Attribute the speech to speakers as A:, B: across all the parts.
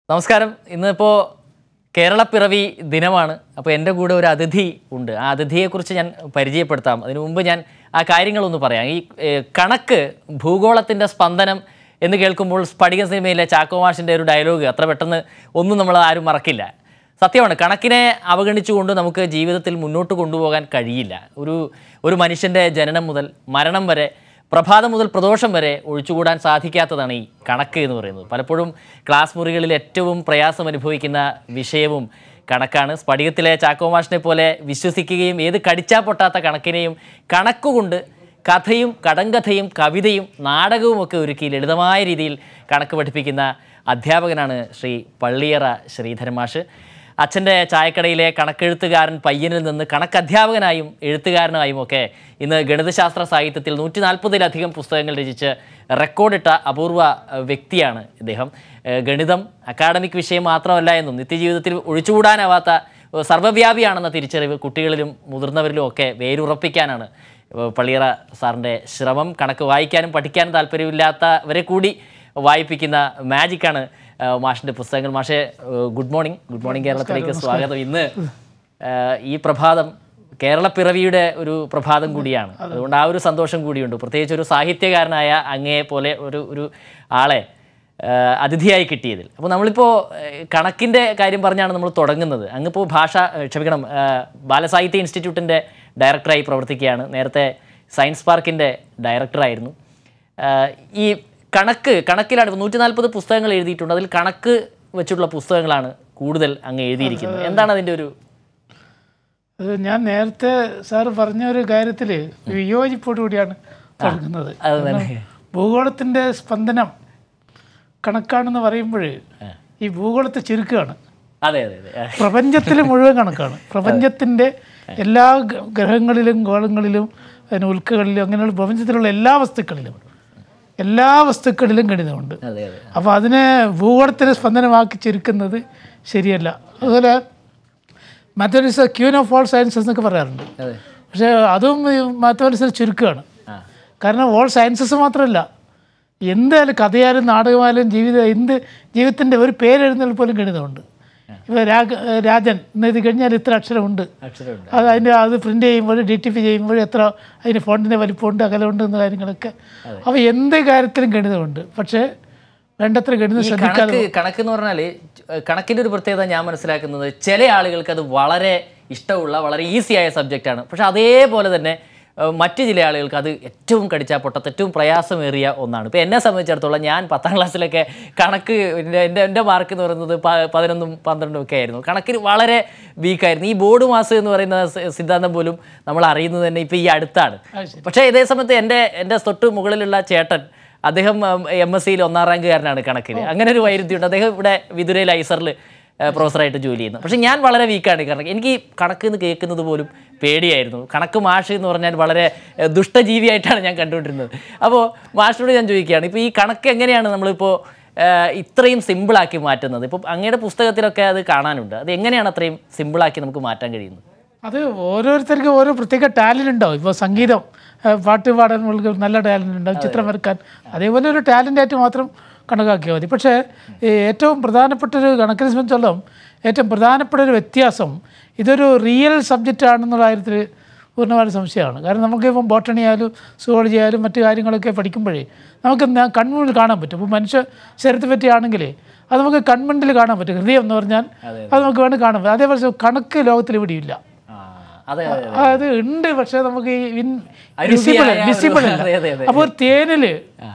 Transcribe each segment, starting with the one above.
A: നമസ്കാരം ഇന്നിപ്പോൾ കേരളപ്പിറവി ദിനമാണ് അപ്പോൾ എൻ്റെ കൂടെ ഒരു അതിഥി ഉണ്ട് ആ അതിഥിയെക്കുറിച്ച് ഞാൻ പരിചയപ്പെടുത്താം അതിനു മുമ്പ് ഞാൻ ആ കാര്യങ്ങളൊന്ന് പറയാം ഈ ഏഹ്, കണക്ക് ഭൂഗോളത്തിൻ്റെ സ്പന്ദനം എന്ന് കേൾക്കുമ്പോൾ സ്ഫടിക സിനിമയിലെ ചാക്കോ മാഷിൻ്റെ ഒരു ഡയലോഗ് അത്ര പെട്ടെന്ന് ഒന്നും നമ്മൾ ആരും മറക്കില്ല സത്യമാണ് കണക്കിനെ അവഗണിച്ചുകൊണ്ട് നമുക്ക് ജീവിതത്തിൽ മുന്നോട്ട് കൊണ്ടുപോകാൻ കഴിയില്ല ഒരു ഒരു മനുഷ്യൻ്റെ ജനനം മുതൽ മരണം വരെ പ്രഭാതം മുതൽ പ്രദോഷം വരെ ഒഴിച്ചുകൂടാൻ സാധിക്കാത്തതാണ് ഈ കണക്ക് എന്ന് പറയുന്നത് പലപ്പോഴും ക്ലാസ് മുറികളിൽ ഏറ്റവും പ്രയാസം അനുഭവിക്കുന്ന വിഷയവും കണക്കാണ് സ്ഫടികത്തിലെ ചാക്കോ മാഷിനെ പോലെ വിശ്വസിക്കുകയും ഏത് കടിച്ചാ പൊട്ടാത്ത കണക്കിനെയും കണക്കുകൊണ്ട് കഥയും കടങ്കഥയും കവിതയും നാടകവും ഒക്കെ ഒരുക്കി ലളിതമായ രീതിയിൽ കണക്ക് പഠിപ്പിക്കുന്ന അധ്യാപകനാണ് ശ്രീ പള്ളിയറ ശ്രീധരൻ മാഷ് അച്ഛൻ്റെ ചായക്കടയിലെ കണക്കെഴുത്തുകാരൻ പയ്യനിൽ നിന്ന് കണക്ക് അധ്യാപകനായും എഴുത്തുകാരനായും ഒക്കെ ഇന്ന് ഗണിതശാസ്ത്ര സാഹിത്യത്തിൽ നൂറ്റി നാൽപ്പതിലധികം പുസ്തകങ്ങൾ രചിച്ച് റെക്കോർഡിട്ട അപൂർവ ഏഹ്, വ്യക്തിയാണ് ഇദ്ദേഹം ഏഹ്, ഗണിതം അക്കാഡമിക് വിഷയം മാത്രമല്ല എന്നും നിത്യജീവിതത്തിൽ ഒഴിച്ചുകൂടാനാവാത്ത ഏഹ്, സർവ്വവ്യാപിയാണെന്ന തിരിച്ചറിവ് കുട്ടികളിലും മുതിർന്നവരിലും ഒക്കെ വേരുറപ്പിക്കാനാണ് ഏഹ്, പള്ളിയറ സാറിൻ്റെ ശ്രമം കണക്ക് വായിക്കാനും പഠിക്കാനും താല്പര്യമില്ലാത്തവരെ കൂടി വായിപ്പിക്കുന്ന മാജിക്കാണ് മാഷിൻ്റെ പുസ്തകങ്ങൾ മാഷെ ഏഹ്, ഗുഡ് മോർണിംഗ് ഗുഡ് മോർണിംഗ് കേരളത്തിലേക്ക് സ്വാഗതം ഇന്ന് ഏഹ്, ഈ പ്രഭാതം കേരളപ്പിറവിയുടെ ഒരു പ്രഭാതം കൂടിയാണ് അതുകൊണ്ട് ആ ഒരു സന്തോഷം കൂടിയുണ്ട് പ്രത്യേകിച്ച് ഒരു സാഹിത്യകാരനായ അങ്ങയെ പോലെ ഒരു ഒരു ആളെ ഏഹ്, അതിഥിയായി കിട്ടിയതിൽ അപ്പോൾ നമ്മളിപ്പോൾ ഏഹ്, കണക്കിൻ്റെ കാര്യം പറഞ്ഞാണ് നമ്മൾ തുടങ്ങുന്നത് അങ്ങിപ്പോൾ ഭാഷ ഏഹ്, ക്ഷമിക്കണം ഏഹ്, ബാലസാഹിത്യ ഇൻസ്റ്റിറ്റ്യൂട്ടിൻ്റെ ഡയറക്ടറായി പ്രവർത്തിക്കുകയാണ് നേരത്തെ സയൻസ് പാർക്കിൻ്റെ ഡയറക്ടറായിരുന്നു ആഹ് ഈ കണക്ക് കണക്കിലാണ് നൂറ്റി നാൽപ്പത് പുസ്തകങ്ങൾ എഴുതിയിട്ടുണ്ട് അതിൽ കണക്ക് വെച്ചിട്ടുള്ള പുസ്തകങ്ങളാണ് കൂടുതൽ അങ്ങ് എഴുതിയിരിക്കുന്നത് എന്താണ് അതിൻ്റെ ഒരു
B: അത് ഞാൻ നേരത്തെ സാറ് പറഞ്ഞ ഒരു കാര്യത്തിൽ വിയോജിപ്പോടു കൂടിയാണ് തുടങ്ങുന്നത്
A: അത് തന്നെ
B: ഭൂഗോളത്തിൻ്റെ സ്പന്ദനം കണക്കാണെന്ന് പറയുമ്പോൾ ഈ ഭൂഗോളത്തെ ചുരുക്കുകയാണ്
A: അതെ അതെ അതെ ആഹ്
B: പ്രപഞ്ചത്തിൽ മുഴുവൻ കണക്കാണ് പ്രപഞ്ചത്തിൻ്റെ എല്ലാ ഗ- ഗ്രഹങ്ങളിലും ഗോളങ്ങളിലും പിന്നെ ഉൽക്കകളിലും അങ്ങനെയുള്ള പ്രപഞ്ചത്തിലുള്ള എല്ലാ വസ്തുക്കളിലും എല്ലാ വസ്തുക്കളിലും ഗണിതമുണ്ട്
A: അതെ അതെ
B: അപ്പോൾ അതിനെ ഭൂഗോളത്തിന് സ്പന്ദനമാക്കി ചുരുക്കുന്നത് ശരിയല്ല അതുപോലെ mathematics queen of all sciences എന്നൊക്കെ പറയാറുണ്ട്
A: അതെ
B: പക്ഷേ അതും മാത്തമാറ്റിക്സിൽ ചുരുക്കമാണ്
A: ആ
B: കാരണം ഓൾ സയൻസസ് മാത്രമല്ല എന്തായാലും കഥയായാലും നാടകമായാലും ജീവിതം എന്ത് ജീവിതത്തിൻ്റെ ഒരു പേരെഴുതുന്നതിൽ പോലും ഗണിതമുണ്ട് ഇപ്പോൾ രാഗ രാജൻ എന്നെഴുതി കഴിഞ്ഞാൽ ഇത്ര അക്ഷരമുണ്ട്
A: അക്ഷരമുണ്ട്
B: അത് അതിൻ്റെ അത് പ്രിൻ്റ് ചെയ്യുമ്പോൾ ഡി ടി പി ചെയ്യുമ്പോൾ എത്ര അതിന് ഫോണ്ടിൻ്റെ വലിപ്പമുണ്ട് അകലമുണ്ട് എന്ന കാര്യങ്ങളൊക്കെ അപ്പോൾ എന്ത് കാര്യത്തിലും ഗണിതമുണ്ട് പക്ഷേ വേണ്ടത്ര ഗണിതം
A: ഈ
B: ശ്രദ്ധിക്കാതെ
A: കണക്ക് കണക്ക് എന്ന് പറഞ്ഞാൽ കണക്കിൻ്റെ ഒരു പ്രത്യേകത ഞാൻ മനസ്സിലാക്കുന്നത് ചില ആളുകൾക്ക് അത് വളരെ ഇഷ്ടമുള്ള വളരെ ഈസിയായ സബ്ജക്റ്റാണ് പക്ഷെ അതേപോലെ തന്നെ ഏഹ്, മറ്റ് ചില ആളുകൾക്ക് അത് ഏറ്റവും കടിച്ചാൽ പൊട്ടത്ത് ഏറ്റവും പ്രയാസമേറിയ ഒന്നാണ് ഇപ്പോൾ എന്നെ സംബന്ധിച്ചിടത്തോളം ഞാൻ പത്താം ക്ലാസ്സിലൊക്കെ കണക്ക് എൻ്റെ എൻ്റെ എൻ്റെ മാർക്ക് എന്ന് പറയുന്നത് പ- പതിനൊന്നും പന്ത്രണ്ടും ഒക്കെ ആയിരുന്നു കണക്കിന് വളരെ വീക്കായിരുന്നു ഈ ബോർഡ് മാസ് എന്ന് പറയുന്ന സി- സിദ്ധാന്തം പോലും നമ്മൾ അറിയുന്നത് തന്നെ ഇപ്പോൾ ഈ അടുത്താണ് പക്ഷേ ഇതേ സമയത്ത് എൻ്റെ എൻ്റെ തൊട്ട് മുകളിലുള്ള ചേട്ടൻ അദ്ദേഹം എം എസ് സിയിൽ ഒന്നാം റാങ്കുകാരനാണ് കണക്കിന് അങ്ങനെ ഒരു വൈരുദ്ധ്യമുണ്ട് അദ്ദേഹം ഇവിടെ വിതുരയിൽ ഐസറിൽ പ്രൊഫസറായിട്ട് ജോലി ചെയ്യുന്നു പക്ഷേ ഞാൻ വളരെ വീക്കാണ് കാരണം എനിക്ക് ഈ കണക്ക് എന്ന് കേൾക്കുന്നത് പോലും പേടിയായിരുന്നു കണക്ക് മാഷ് എന്ന് പറഞ്ഞാൽ വളരെ ഏഹ്, ദുഷ്ടജീവിയായിട്ടാണ് ഞാൻ കണ്ടുകൊണ്ടിരുന്നത് അപ്പോൾ മാഷിനോട് ഞാൻ ചോദിക്കുകയാണ് ഇപ്പോൾ ഈ കണക്ക് എങ്ങനെയാണ് നമ്മളിപ്പോൾ ഏഹ്, ഇത്രയും സിമ്പിളാക്കി മാറ്റുന്നത് ഇപ്പോൾ അങ്ങയുടെ പുസ്തകത്തിലൊക്കെ അത് കാണാനുണ്ട് അത് എങ്ങനെയാണ് അത്രയും സിമ്പിളാക്കി നമുക്ക് മാറ്റാൻ കഴിയുന്നത്
B: അത് ഓരോരുത്തർക്കും ഓരോ പ്രത്യേക ടാലൻ്റ് ഉണ്ടാവും ഇപ്പോൾ സംഗീതം ആ, പാട്ട് പാടാൻ ഉള്ള നല്ല ടാലൻ്റ് ഉണ്ടാവും ചിത്രം വരക്കാൻ അതേപോലെ ഒരു ടാലൻ്റ് ആയിട്ട് മാത്രം കണക്കാക്കിയാൽ മതി പക്ഷേ ഈ ഏറ്റവും പ്രധാനപ്പെട്ട ഒരു കണക്കിനെ സംബന്ധിച്ചോളം ഏറ്റവും പ്രധാനപ്പെട്ട ഒരു വ്യത്യാസം ഇതൊരു റിയൽ സബ്ജക്റ്റ് ആണെന്നുള്ള കാര്യത്തിൽ പൂർണ്ണമായും സംശയമാണ് കാരണം നമുക്കിപ്പം ബോട്ടണി ആയാലും സുവോളജി ആയാലും മറ്റു കാര്യങ്ങളൊക്കെ പഠിക്കുമ്പോഴേ നമുക്ക് ന- കൺമുന്നിൽ കാണാൻ പറ്റും ഇപ്പോൾ മനുഷ്യ ശരീരത്തെ പറ്റിയാണെങ്കിൽ അത് നമുക്ക് കൺമുന്നിൽ കാണാൻ പറ്റും ഹൃദയം എന്ന് പറഞ്ഞാൽ അത് നമുക്ക് വേണമെങ്കിൽ കാണാൻ പറ്റും അതേപോലെ കണക്ക് ലോകത്തിൽ ഇവിടെയില്ല
A: ആ, അതെ അതെ
B: ആ, അത് ഉണ്ട് പക്ഷെ നമുക്ക് ഈ
A: അരൂപിയായ ഒരു-
B: വിസിബിൾ
A: അതെ, അതെ, അതെ.
B: അപ്പോൾ ഒരു തേനില്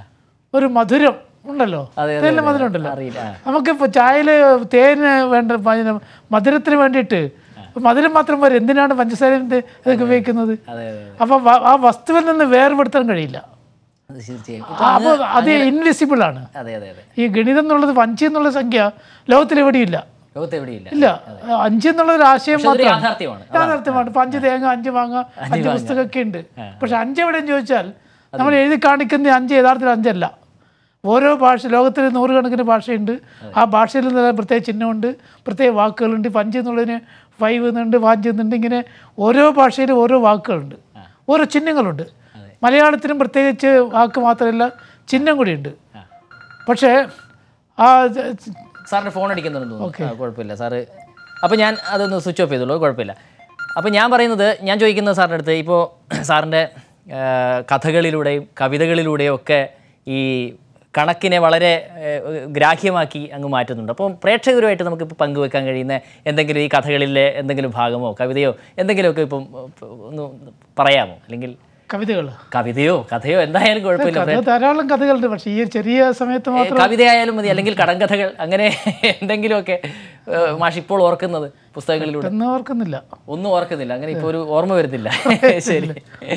B: ഒരു മധുരം ഉണ്ടല്ലോ
A: അതെ, അതെ,
B: തേനില്
A: അതെ.
B: മധുരം ഉണ്ടല്ലോ
A: അറിയില്ല ആ.
B: നമുക്കിപ്പോൾ ചായയില് തേന് വേണ്ട പ- മധുരത്തിന് വേണ്ടിയിട്ട് മധുരം മാത്രം പോരെ എന്തിനാണ് പഞ്ചസാരയും തേ- ഇതൊക്കെ ഉപയോഗിക്കുന്നത്
A: അതെ അതെ
B: അപ്പോൾ ആ വസ്തുവിൽ നിന്ന് വേർപെടുത്താൻ കഴിയില്ല
A: അത് തീർച്ചയായും
B: അപ്പോൾ അത് ഇൻവിസിബിൾ ആണ്
A: അതെ അതെ അതെ
B: ഈ ഗണിതം എന്നുള്ളത് അഞ്ച് എന്നുള്ള സംഖ്യ ലോകത്തിൽ എവിടെയില്ല
A: ലോകത്ത് എവിടെയില്ല
B: ഇല്ല അഞ്ച് എന്നുള്ള ഒരു ആശയം
A: പക്ഷെ അതൊരു
B: മാത്രമാണ്
A: യാഥാർത്ഥ്യമാണ്
B: യാഥാർത്ഥ്യമാണ് ഇപ്പൊ അഞ്ച് തേങ്ങ അഞ്ച് മാങ്ങ അഞ്ച് പുസ്തകമൊക്കെ ഉണ്ട് പക്ഷെ അഞ്ച് എവിടെയെന്ന് ചോദിച്ചാൽ നമ്മൾ എഴുതി കാണിക്കുന്ന അഞ്ച് യഥാർത്ഥത്തിൽ അഞ്ചല്ല ഓരോ ഭാഷ ലോകത്തിൽ നൂറുകണക്കിന് ഭാഷയുണ്ട് ആ ഭാഷയിൽ നിന്ന് പ്രത്യേക ചിഹ്നമുണ്ട് പ്രത്യേക വാക്കുകളുണ്ട് ഇപ്പം അഞ്ച് എന്നുള്ളതിന് ഫൈവ് എന്നുണ്ട് വാഞ്ച് എന്നുണ്ട് ഇങ്ങനെ ഓരോ ഭാഷയിലും ഓരോ വാക്കുകളുണ്ട് ഓരോ ചിഹ്നങ്ങളുണ്ട് മലയാളത്തിനും പ്രത്യേകിച്ച് വാക്ക് മാത്രമല്ല ചിഹ്നം കൂടിയുണ്ട് പക്ഷേ ആ
A: സാറിന് ഫോൺ അടിക്കുന്നുണ്ടെന്ന് തോന്നുന്നു ആ, കുഴപ്പമില്ല സാറ് അപ്പോൾ ഞാൻ അതൊന്ന് സ്വിച്ച് ഓഫ് ചെയ്തോളൂ കുഴപ്പമില്ല അപ്പോൾ ഞാൻ പറയുന്നത് ഞാൻ ചോദിക്കുന്നത് സാറിൻ്റെ അടുത്ത് ഇപ്പോൾ സാറിൻ്റെ ആ, കഥകളിലൂടെയും കവിതകളിലൂടെയും ഒക്കെ ഈ കണക്കിനെ വളരെ ഏഹ്, ഗ്രാഹ്യമാക്കി അങ്ങ് മാറ്റുന്നുണ്ട് അപ്പം പ്രേക്ഷകരുമായിട്ട് നമുക്കിപ്പോൾ പങ്കുവെക്കാൻ കഴിയുന്ന എന്തെങ്കിലും ഈ കഥകളിലെ എന്തെങ്കിലും ഭാഗമോ കവിതയോ എന്തെങ്കിലുമൊക്കെ ഇപ്പം ഏഹ്, ഒന്ന് പറയാമോ അല്ലെങ്കിൽ
B: കവിതകൾ
A: കവിതയോ കഥയോ എന്തായാലും കുഴപ്പമില്ല
B: കഥ ധാരാളം കഥകളുണ്ട് പക്ഷേ ഈ ചെറിയ സമയത്ത്
A: ഏ,
B: മാത്രം
A: കവിതയായാലും മതി അല്ലെങ്കിൽ കടങ്കഥകൾ അങ്ങനെ എന്തെങ്കിലുമൊക്കെ ഏ, മാഷ് ഇപ്പോൾ ഓർക്കുന്നത് പുസ്തകങ്ങളിലൂടെ
B: ഒന്നും ഓർക്കുന്നില്ല
A: ഒന്നും ഓർക്കുന്നില്ല അങ്ങനെ ഇപ്പോൾ ഒരു ഓർമ്മ വരുന്നില്ല ശരി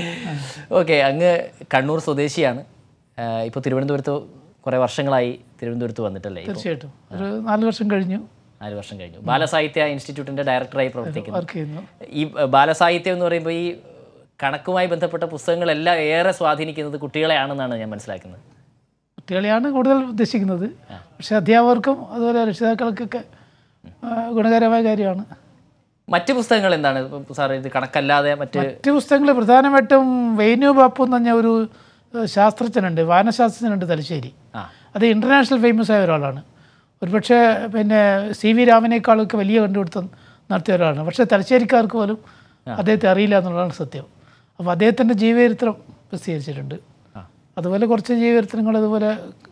A: ഓക്കെ അങ്ങ് കണ്ണൂർ സ്വദേശിയാണ് ഇപ്പോൾ തിരുവനന്തപുരത്ത് കുറേ വർഷങ്ങളായി തിരുവനന്തപുരത്ത് വന്നിട്ടല്ലേ ഇപ്പോൾ
B: തീർച്ചയായിട്ടും ഒരു നാല് വർഷം കഴിഞ്ഞു
A: നാല് വർഷം കഴിഞ്ഞു ബാലസാഹിത്യ ഇൻസ്റ്റിറ്റ്യൂട്ടിൻ്റെ ഡയറക്ടറായി പ്രവർത്തിക്കുന്നു
B: വർക്ക് ചെയ്യുന്നു
A: ഈ ബാലസാഹിത്യം എന്ന് പറയുമ്പോൾ ഈ കണക്കുമായി ബന്ധപ്പെട്ട പുസ്തകങ്ങളെല്ലാം ഏറെ സ്വാധീനിക്കുന്നത് കുട്ടികളെയാണെന്നാണ് ഞാൻ മനസ്സിലാക്കുന്നത്
B: കുട്ടികളെയാണ് കൂടുതൽ ഉദ്ദേശിക്കുന്നത് പക്ഷേ അധ്യാപകർക്കും അതുപോലെ രക്ഷിതാക്കൾക്കൊക്കെ ആ, ഗുണകരമായ കാര്യമാണ്
A: മറ്റ് പുസ്തകങ്ങൾ എന്താണ് ഇപ്പം സാർ ഇത് കണക്കല്ലാതെ മറ്റ്
B: മറ്റ് പുസ്തകങ്ങൾ പ്രധാനമായിട്ടും വേനു ബാപ്പു എന്ന് പറഞ്ഞ ഒരു ഏഹ്, ശാസ്ത്രജ്ഞനുണ്ട് വാനശാസ്ത്രജ്ഞനുണ്ട് തലശ്ശേരി
A: ആ
B: അത് ഇൻ്റർനാഷണൽ ഫേമസ് ആയ ഒരാളാണ് ഒരുപക്ഷെ പിന്നെ സി വി രാമനേക്കാളൊക്കെ വലിയ കണ്ടുപിടുത്തം നടത്തിയ ഒരാളാണ് പക്ഷേ തലശ്ശേരിക്കാർക്ക് പോലും അദ്ദേഹത്തെ അറിയില്ല എന്നുള്ളതാണ് സത്യം അപ്പോൾ അദ്ദേഹത്തിൻ്റെ ജീവചരിത്രം പ്രസിദ്ധീകരിച്ചിട്ടുണ്ട്
A: ആ.
B: അതുപോലെ കുറച്ച് ജീവചരിത്രങ്ങൾ അതുപോലെ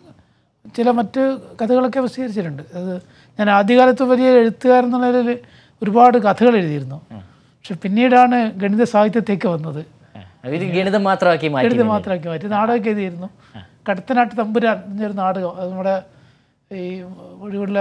B: ചില മറ്റ് കഥകളൊക്കെ പ്രസിദ്ധീകരിച്ചിട്ടുണ്ട് അത് ഞാൻ ആദ്യകാലത്ത് വലിയ എഴുത്തുകാരൻ എന്നുള്ള നിലയിൽ ഒരുപാട് കഥകൾ എഴുതിയിരുന്നു പക്ഷെ പിന്നീടാണ് ഗണിത സാഹിത്യത്തേക്ക് വന്നത്
A: അവർ ഗണിതം മാത്രമാക്കി മാറ്റി
B: എഴുതി മാത്രമാക്കി മാറ്റി നാടകമൊക്കെ എഴുതിയിരുന്നു കടത്തനാട്ട് തമ്പുരാൻ എന്നൊരു നാടകം അത് നമ്മുടെ ഈ ഒഴിവുള്ള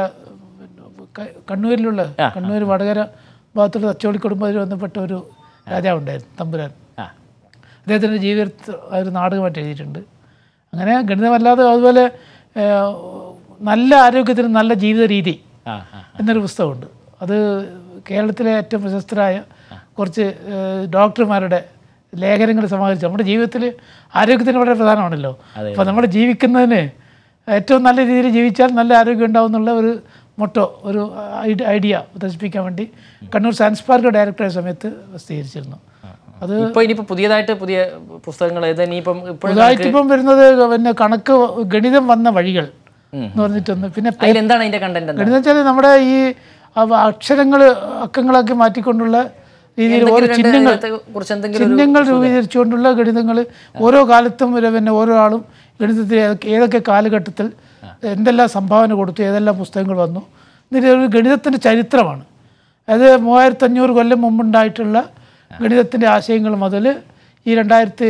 B: ക- കണ്ണൂരിലുള്ള കണ്ണൂർ വടകര ഭാഗത്തുള്ള തച്ചോളി കുടുംബത്തിൽ ബന്ധപ്പെട്ട ഒരു രാജാവുണ്ടായിരുന്നു തമ്പുരാൻ
A: ആ
B: അദ്ദേഹത്തിൻ്റെ ജീവിതത്തിൽ ആ ഒരു നാടകമായിട്ട് എഴുതിയിട്ടുണ്ട് അങ്ങനെ ഗണിതമല്ലാതെ അതുപോലെ ഏഹ്, നല്ല ആരോഗ്യത്തിന് നല്ല ജീവിത രീതി
A: ആ ആ
B: എന്നൊരു പുസ്തകമുണ്ട് അത് കേരളത്തിലെ ഏറ്റവും പ്രശസ്തരായ കുറച്ച് ഏഹ്, ഡോക്ടർമാരുടെ ലേഖനങ്ങൾ സമാഹരിച്ചു നമ്മുടെ ജീവിതത്തിൽ ആരോഗ്യത്തിന് വളരെ പ്രധാനമാണല്ലോ അപ്പോൾ നമ്മൾ ജീവിക്കുന്നതിന് ഏറ്റവും നല്ല രീതിയിൽ ജീവിച്ചാൽ നല്ല ആരോഗ്യം ഉണ്ടാവും എന്നുള്ള ഒരു മൊട്ടോ ഒരു ഐഡ- ഐഡിയ പ്രദർശിപ്പിക്കാൻ വേണ്ടി കണ്ണൂർ സയൻസ് പാർക്ക് ഡയറക്ടറായ സമയത്ത് പ്രസിദ്ധീകരിച്ചിരുന്നു അത്
A: ഇപ്പൊ ഇനിയിപ്പോ പുതിയതായിട്ട് പുതിയ പുസ്തകങ്ങൾ ഏത് ഇനിയിപ്പം ഇപ്പോഴും
B: പുതുതായിട്ട് ഇപ്പം വരുന്നത് പിന്നെ കണക്ക് ഗണിതം വന്ന വഴികൾ എന്ന് പറഞ്ഞിട്ടൊന്ന് പിന്നെ
A: അതിൽ എന്താണ് അതിന്റെ കണ്ടന്റ് എന്താ
B: ഗണിതം വെച്ചാൽ നമ്മുടെ ഈ അക്ഷരങ്ങൾ അക്കങ്ങളാക്കി മാറ്റിക്കൊണ്ടുള്ള രീതിയിൽ ഓരോ ചിഹ്നങ്ങൾ
A: കുറിച്ച് എന്തെങ്കിലും
B: ചിഹ്നങ്ങൾ രൂപീകരിച്ചുകൊണ്ടുള്ള ഗണിതങ്ങൾ ഓരോ കാലത്തും ഒരു പിന്നെ ഓരോ ആളും ഗണിതത്തിൽ ഏതൊക്കെ ഏതൊക്കെ കാലഘട്ടത്തിൽ എന്തെല്ലാം സംഭാവന കൊടുത്തു ഏതെല്ലാം പുസ്തകങ്ങൾ വന്നു എന്നിട്ട് ഒരു ഗണിതത്തിൻ്റെ ചരിത്രമാണ് അത് മൂവായിരത്തഞ്ഞൂറ് കൊല്ലം മുമ്പുണ്ടായിട്ടുള്ള ഗണിതത്തിൻ്റെ ആശയങ്ങൾ മുതൽ ഈ രണ്ടായിരത്തി